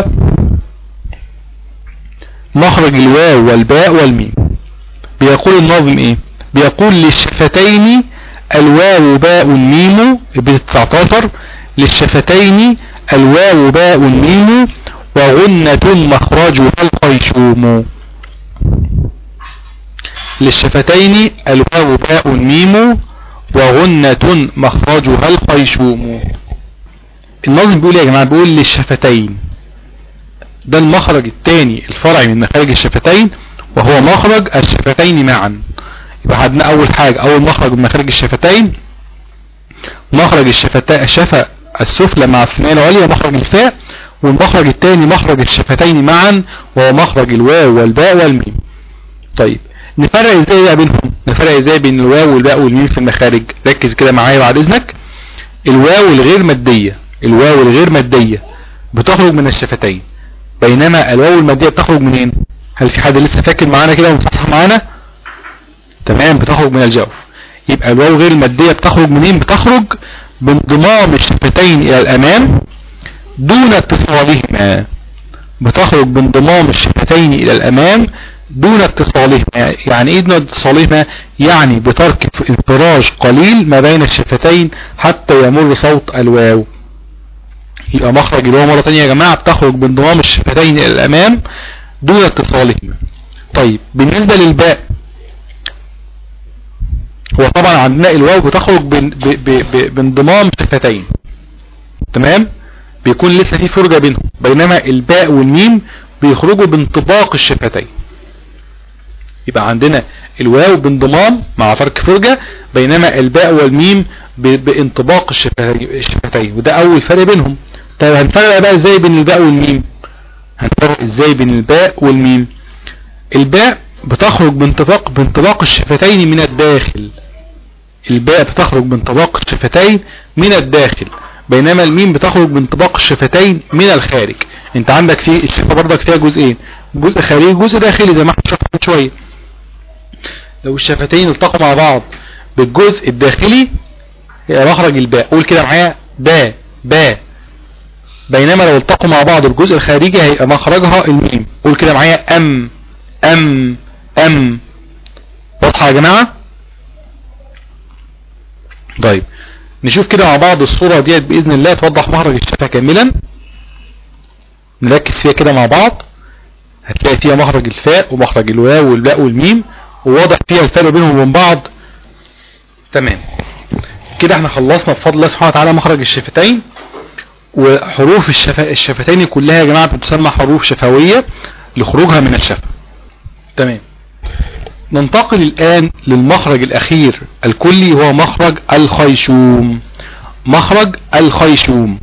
مخرج الواو والباء والميم بيقول الناظم ايه بيقول للشفتين الواو باء ميم ب 19 للشفتين الواو باء ميم وغنة مخرجها الخيشوم للشفتين الواو باء ميم وغنة مخرجها الخيشوم الناظم بيقول يا جماعة بيقول للشفتين ده المخرج الثاني الفرعي من مخارج الشفتين وهو مخرج الشفتين معا يبقى عندنا اول حاجة اول مخرج من مخارج الشفتين مخرج الشفتين الشفة السفلى مع الثنايا العليا مخرج الفاء والمخرج الثاني مخرج الشفتين معا وهو مخرج الواو والباء والميم طيب نفرق ازاي بقى بينهم نفرق ازاي بين الواو والباء والميم في المخارج ركز كده معايا بعد اذنك الواو الغير مادية الواو الغير مادية بتخرج من الشفتين بينما الواو المادية بتخرج منين هل في حد لسه فاكر معانا كده ومصحصح معانا تمام بتخرج من الجوف يبقى الواو غير المادية بتخرج منين بتخرج بانضمام الشفتين الى الامام دون اتصالهما بتخرج بانضمام الشفتين الى الامام دون اتصالهما يعني ايه دون اتصالهما يعني بترك انفراج قليل ما بين الشفتين حتى يمر صوت الواو يبقى مخرج الواو مرة تانية يا جماعة بتخرج بانضمام الشفتين الى الامام دون اتصالهما طيب بالنسبة للباء هو طبعا عندنا الواو بتخرج بان- ب- ب- ب- بانضمام شفتين تمام بيكون لسه في فرجة بينهم بينما الباء والميم بيخرجوا بانطباق الشفتين يبقى عندنا الواو بانضمام مع فرق فرجة بينما الباء والميم ب- بانطباق الشفتين الشفتين وده اول فرق بينهم طيب هنفرق بقى ازاي بين الباء والميم هنفرق ازاي بين الباء والميم الباء بتخرج بانطباق بانطباق الشفتين من الداخل الباء بتخرج بانطباق الشفتين من الداخل بينما الميم بتخرج بانطباق الشفتين من الخارج انت عندك في الشفة برضك فيها جزئين جزء خارجي جزء داخلي زي ما احنا شفنا من شويه لو الشفتين التقوا مع بعض بالجزء الداخلي هي مخرج الباء قول كده معايا باء باء بينما لو التقوا مع بعض الجزء الخارجي هيبقى مخرجها الميم قول كده معايا ام ام ام واضحة يا جماعة طيب نشوف كده مع بعض الصورة ديت بإذن الله توضح مخرج الشفة كاملا نركز فيها كده مع بعض هتلاقي فيها مخرج الفاء ومخرج الواو والباء والميم وواضح فيها الفرق بينهم وبين بعض تمام كده احنا خلصنا بفضل الله سبحانه وتعالى مخرج الشفتين وحروف الشف... الشفتين كلها يا جماعة بتسمى حروف شفوية لخروجها من الشفة تمام ننتقل الآن للمخرج الأخير الكلي هو مخرج الخيشوم مخرج الخيشوم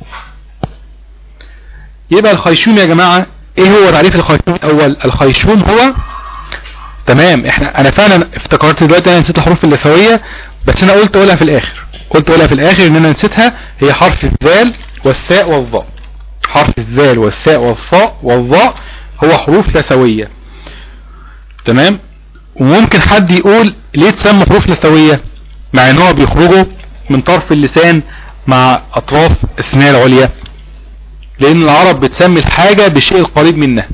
يبقى الخيشوم يا جماعة ايه هو تعريف الخيشوم الاول الخيشوم هو تمام احنا انا فعلا افتكرت دلوقتي انا نسيت الحروف اللثوية بس انا قلت اقولها في الاخر قلت اقولها في الاخر ان انا نسيتها هي حرف الذال والثاء والظاء حرف الذال والثاء والثاء والظاء هو حروف لثوية تمام وممكن حد يقول ليه تسمى حروف لثوية مع ان هو بيخرجوا من طرف اللسان مع اطراف الثنايا العليا لان العرب بتسمي الحاجة بالشيء القريب منها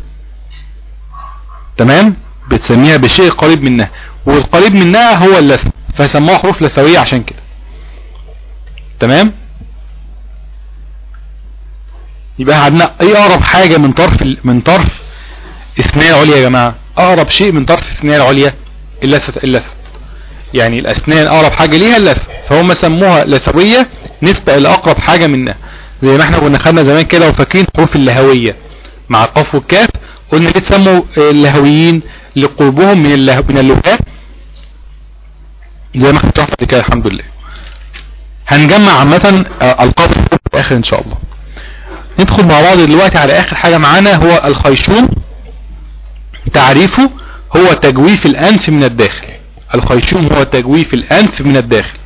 تمام بتسميها بالشيء القريب منها والقريب منها هو اللثة فسموها حروف لثوية عشان كده تمام يبقى عندنا ايه اقرب حاجة من طرف ال... من طرف الثنايا العليا يا جماعة اقرب شيء من طرف الثنايا العليا اللثة اللثة يعني الاسنان اقرب حاجة ليها اللثة فهم سموها لثوية نسبة الى اقرب حاجة منها زي ما احنا كنا خدنا زمان كده وفاكرين حروف اللهوية مع القاف والكاف قلنا ليه تسموا اللهويين لقربهم من الله من اللغات زي ما احنا شرحنا كده الحمد لله هنجمع عامة القاب في الاخر ان شاء الله ندخل مع بعض دلوقتي على اخر حاجة معانا هو الخيشوم تعريفه هو تجويف الانف من الداخل الخيشوم هو تجويف الانف من الداخل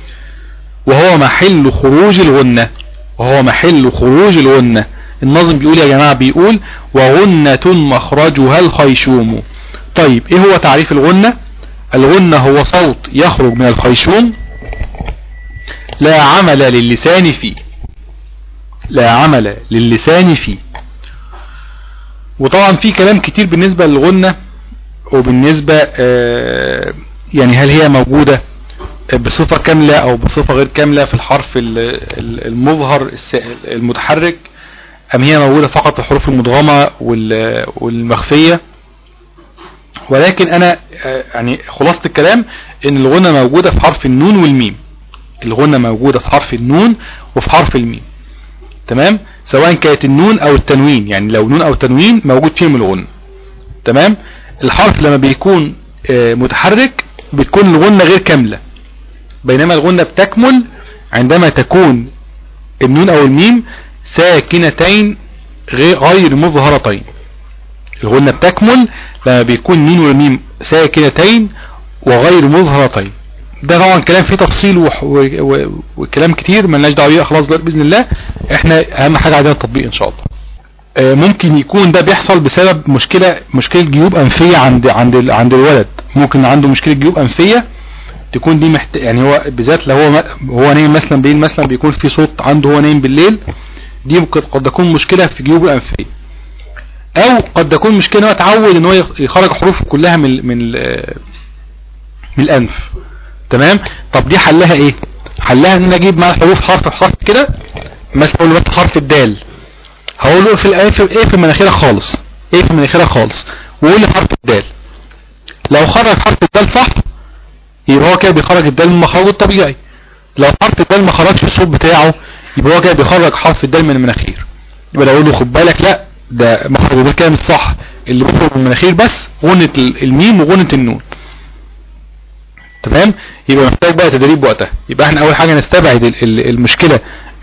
وهو محل خروج الغنة وهو محل خروج الغنة النظم بيقول يا جماعة بيقول وغنة مخرجها الخيشوم طيب ايه هو تعريف الغنة الغنة هو صوت يخرج من الخيشوم لا عمل للسان فيه لا عمل للسان فيه وطبعا في كلام كتير بالنسبة للغنة وبالنسبة آه يعني هل هي موجودة بصفة كاملة او بصفة غير كاملة في الحرف المظهر المتحرك ام هي موجودة فقط في الحروف المدغمة والمخفية ولكن انا يعني خلاصة الكلام ان الغنة موجودة في حرف النون والميم الغنة موجودة في حرف النون وفي حرف الميم تمام سواء كانت النون او التنوين يعني لو نون او تنوين موجود فيهم الغنة تمام الحرف لما بيكون متحرك بتكون الغنة غير كاملة بينما الغنة بتكمل عندما تكون النون او الميم ساكنتين غير مظهرتين الغنة بتكمل لما بيكون النون والميم ساكنتين وغير مظهرتين ده طبعا كلام فيه تفصيل وح... و... و... وكلام كتير ملناش دعوه بيه خلاص دلوقتي باذن الله احنا اهم حاجه عندنا التطبيق ان شاء الله آه ممكن يكون ده بيحصل بسبب مشكله مشكله جيوب انفيه عند عند ال... عند الولد ممكن عنده مشكله جيوب انفيه تكون دي محت... يعني هو بالذات لو هو هو نايم مثلا بالليل مثلا بيكون في صوت عنده هو نايم بالليل دي قد تكون مشكله في جيوبه الانفيه او قد تكون مشكله ان هو اتعود ان هو يخرج حروفه كلها من من من الانف تمام طب دي حلها ايه حلها ان انا اجيب مع الحروف حرف حرف كده مثلا اقول له حرف الدال هقول له في الالف ايه في مناخيرك خالص ايه في مناخيرك خالص وقول لي حرف الدال لو خرج حرف الدال صح يبقى هو كده بيخرج الدال من مخرجه الطبيعي لو حرف الدال ما خرجش الصوت بتاعه يبقى هو كده بيخرج حرف الدال من المناخير يبقى اقول له خد بالك لا ده مخرج الدال كده مش صح اللي بيخرج من المناخير بس غنة الميم وغنة النون تمام يبقى محتاج بقى تدريب وقتها يبقى احنا اول حاجة نستبعد المشكلة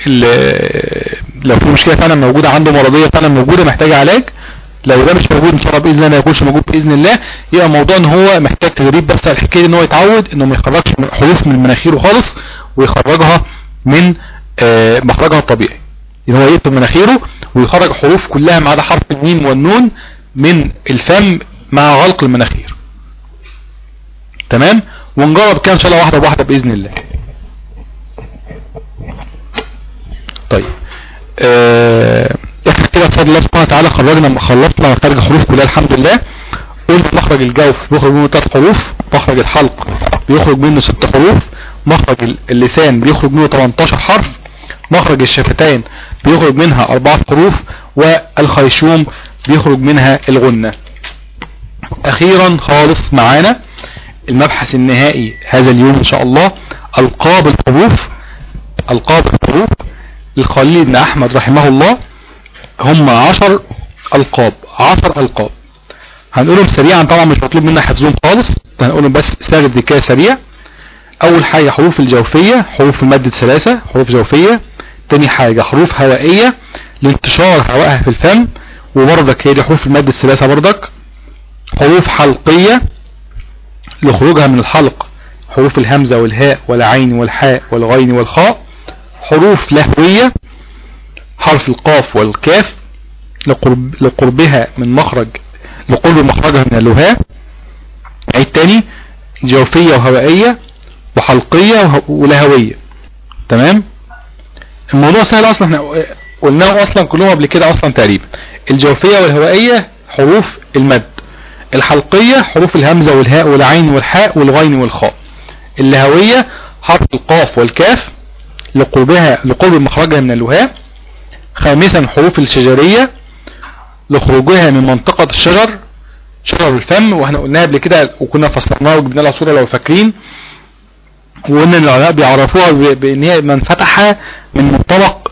لو في مشكلة فعلا موجودة عنده مرضية فعلا موجودة محتاجة علاج لو ده مش موجود ان شاء الله باذن الله ما يكونش موجود باذن الله يبقى موضوع ان هو محتاج تدريب بس على الحكايه ان هو يتعود انه ما يخرجش حروف من مناخيره خالص ويخرجها من آه مخرجها الطبيعي ان هو يقفل مناخيره ويخرج حروف كلها ما عدا حرف الميم والنون من الفم مع غلق المناخير تمام ونجرب كده ان شاء الله واحدة بواحدة بإذن الله طيب آه، احنا كده بفضل الله سبحانه وتعالى خرجنا خلصنا مخارج الحروف كلها الحمد لله قلنا مخرج الجوف بيخرج منه ثلاث حروف مخرج الحلق بيخرج منه ست حروف مخرج اللسان بيخرج منه 18 حرف مخرج الشفتين بيخرج منها اربعة حروف والخيشوم بيخرج منها الغنة اخيرا خالص معانا المبحث النهائي هذا اليوم ان شاء الله القاب الحروف القاب الحروف الخليل بن احمد رحمه الله هم عشر القاب عشر القاب هنقولهم سريعا طبعا مش مطلوب منا حفظهم خالص هنقولهم بس ساغ ذكاء سريع اول حاجة حروف الجوفية حروف المادة ثلاثة حروف جوفية تاني حاجة حروف هوائية لانتشار هوائها في الفم وبرضك هي دي حروف المادة الثلاثة برضك حروف حلقية لخروجها من الحلق حروف الهمزة والهاء والعين والحاء والغين والخاء حروف لهوية حرف القاف والكاف لقرب لقربها من مخرج لقرب مخرجها من اللهاء عيد تاني جوفية وهوائية وحلقية وه- ولهوية تمام الموضوع سهل اصلا احنا قلناه اصلا كلهم قبل كده اصلا تقريبا الجوفية والهوائية حروف المد الحلقية حروف الهمزة والهاء والعين والحاء والغين والخاء اللهوية حرف القاف والكاف لقربها لقرب مخرجها من اللهاء خامسا حروف الشجرية لخروجها من منطقة الشجر شجر الفم واحنا قلناها قبل كده وكنا فصلناها وجبنا لها صورة لو فاكرين وقلنا ان العلماء بيعرفوها ب- بان هي منفتحة من منطلق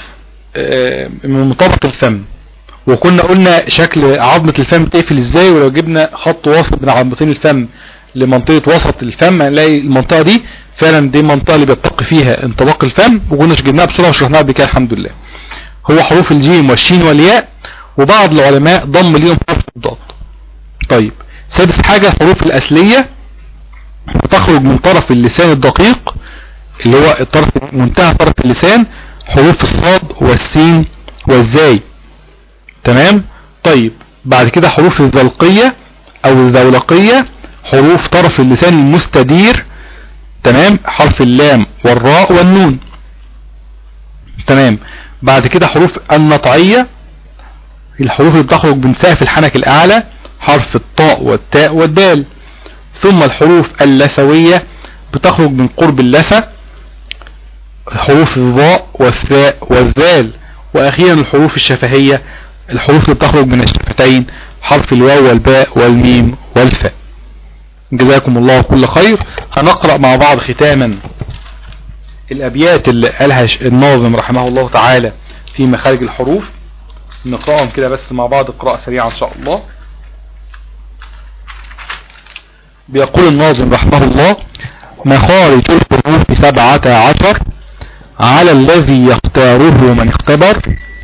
آه، من منطلق الفم وكنا قلنا شكل عظمة الفم تقفل ازاي ولو جبنا خط وسط بين عظمتين الفم لمنطقة وسط الفم هنلاقي المنطقة دي فعلا دي المنطقة اللي بيتقي فيها انطلاق الفم وكنا جبناها بسرعة وشرحناها قبل كده الحمد لله هو حروف الجيم والشين والياء وبعض العلماء ضم ليهم حرف الضاد طيب سادس حاجة الحروف الأصلية تخرج من طرف اللسان الدقيق اللي هو الطرف منتهى طرف اللسان حروف الصاد والسين والزاي تمام طيب بعد كده حروف الذلقية او الذولقية حروف طرف اللسان المستدير تمام حرف اللام والراء والنون تمام بعد كده حروف النطعية الحروف اللي بتخرج من سقف الحنك الاعلى حرف الطاء والتاء والدال ثم الحروف اللثوية بتخرج من قرب اللثة حروف الظاء والثاء والذال واخيرا الحروف الشفهية الحروف اللي بتخرج من الشفتين حرف الواو والباء والميم والفاء جزاكم الله كل خير هنقرأ مع بعض ختاما الابيات اللي قالها ش- الناظم رحمه الله تعالى في مخارج الحروف نقرأهم كده بس مع بعض قراءة سريعة ان شاء الله بيقول الناظم رحمه الله مخارج الحروف سبعة عشر على الذي يختاره من اختبر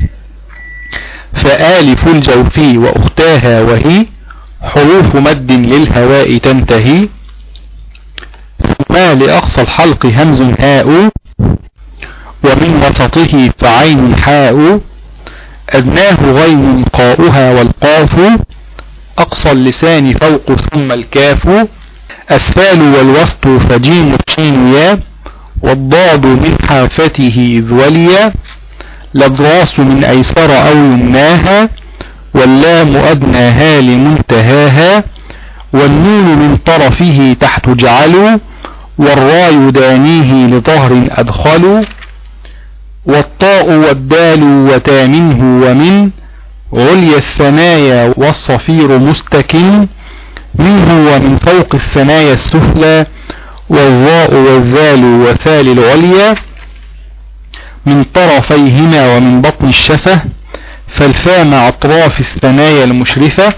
فآلف الجوف وأختاها وهي حروف مد للهواء تنتهي ثم لأقصى الحلق همز هاء ومن وسطه فعين حاء أدناه غين قاؤها والقاف أقصى اللسان فوق ثم الكاف أسفال والوسط فجيم الشين يا والضاد من حافته ذوليا للراس من أيسر أو يمناها واللام أدناها لمنتهاها والنون من طرفه تحت جعلوا والراء دانيه لظهر أدخلوا والطاء والدال وتا منه ومن عليا الثنايا والصفير مستكن منه ومن فوق الثنايا السفلى والظاء والذال وثال العليا من طرفيهما ومن بطن الشفة فالفاء مع اطراف الثنايا المشرفة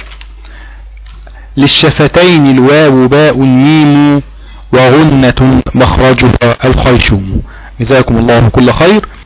للشفتين الواو باء ميم وغنة مخرجها الخيشوم جزاكم الله كل خير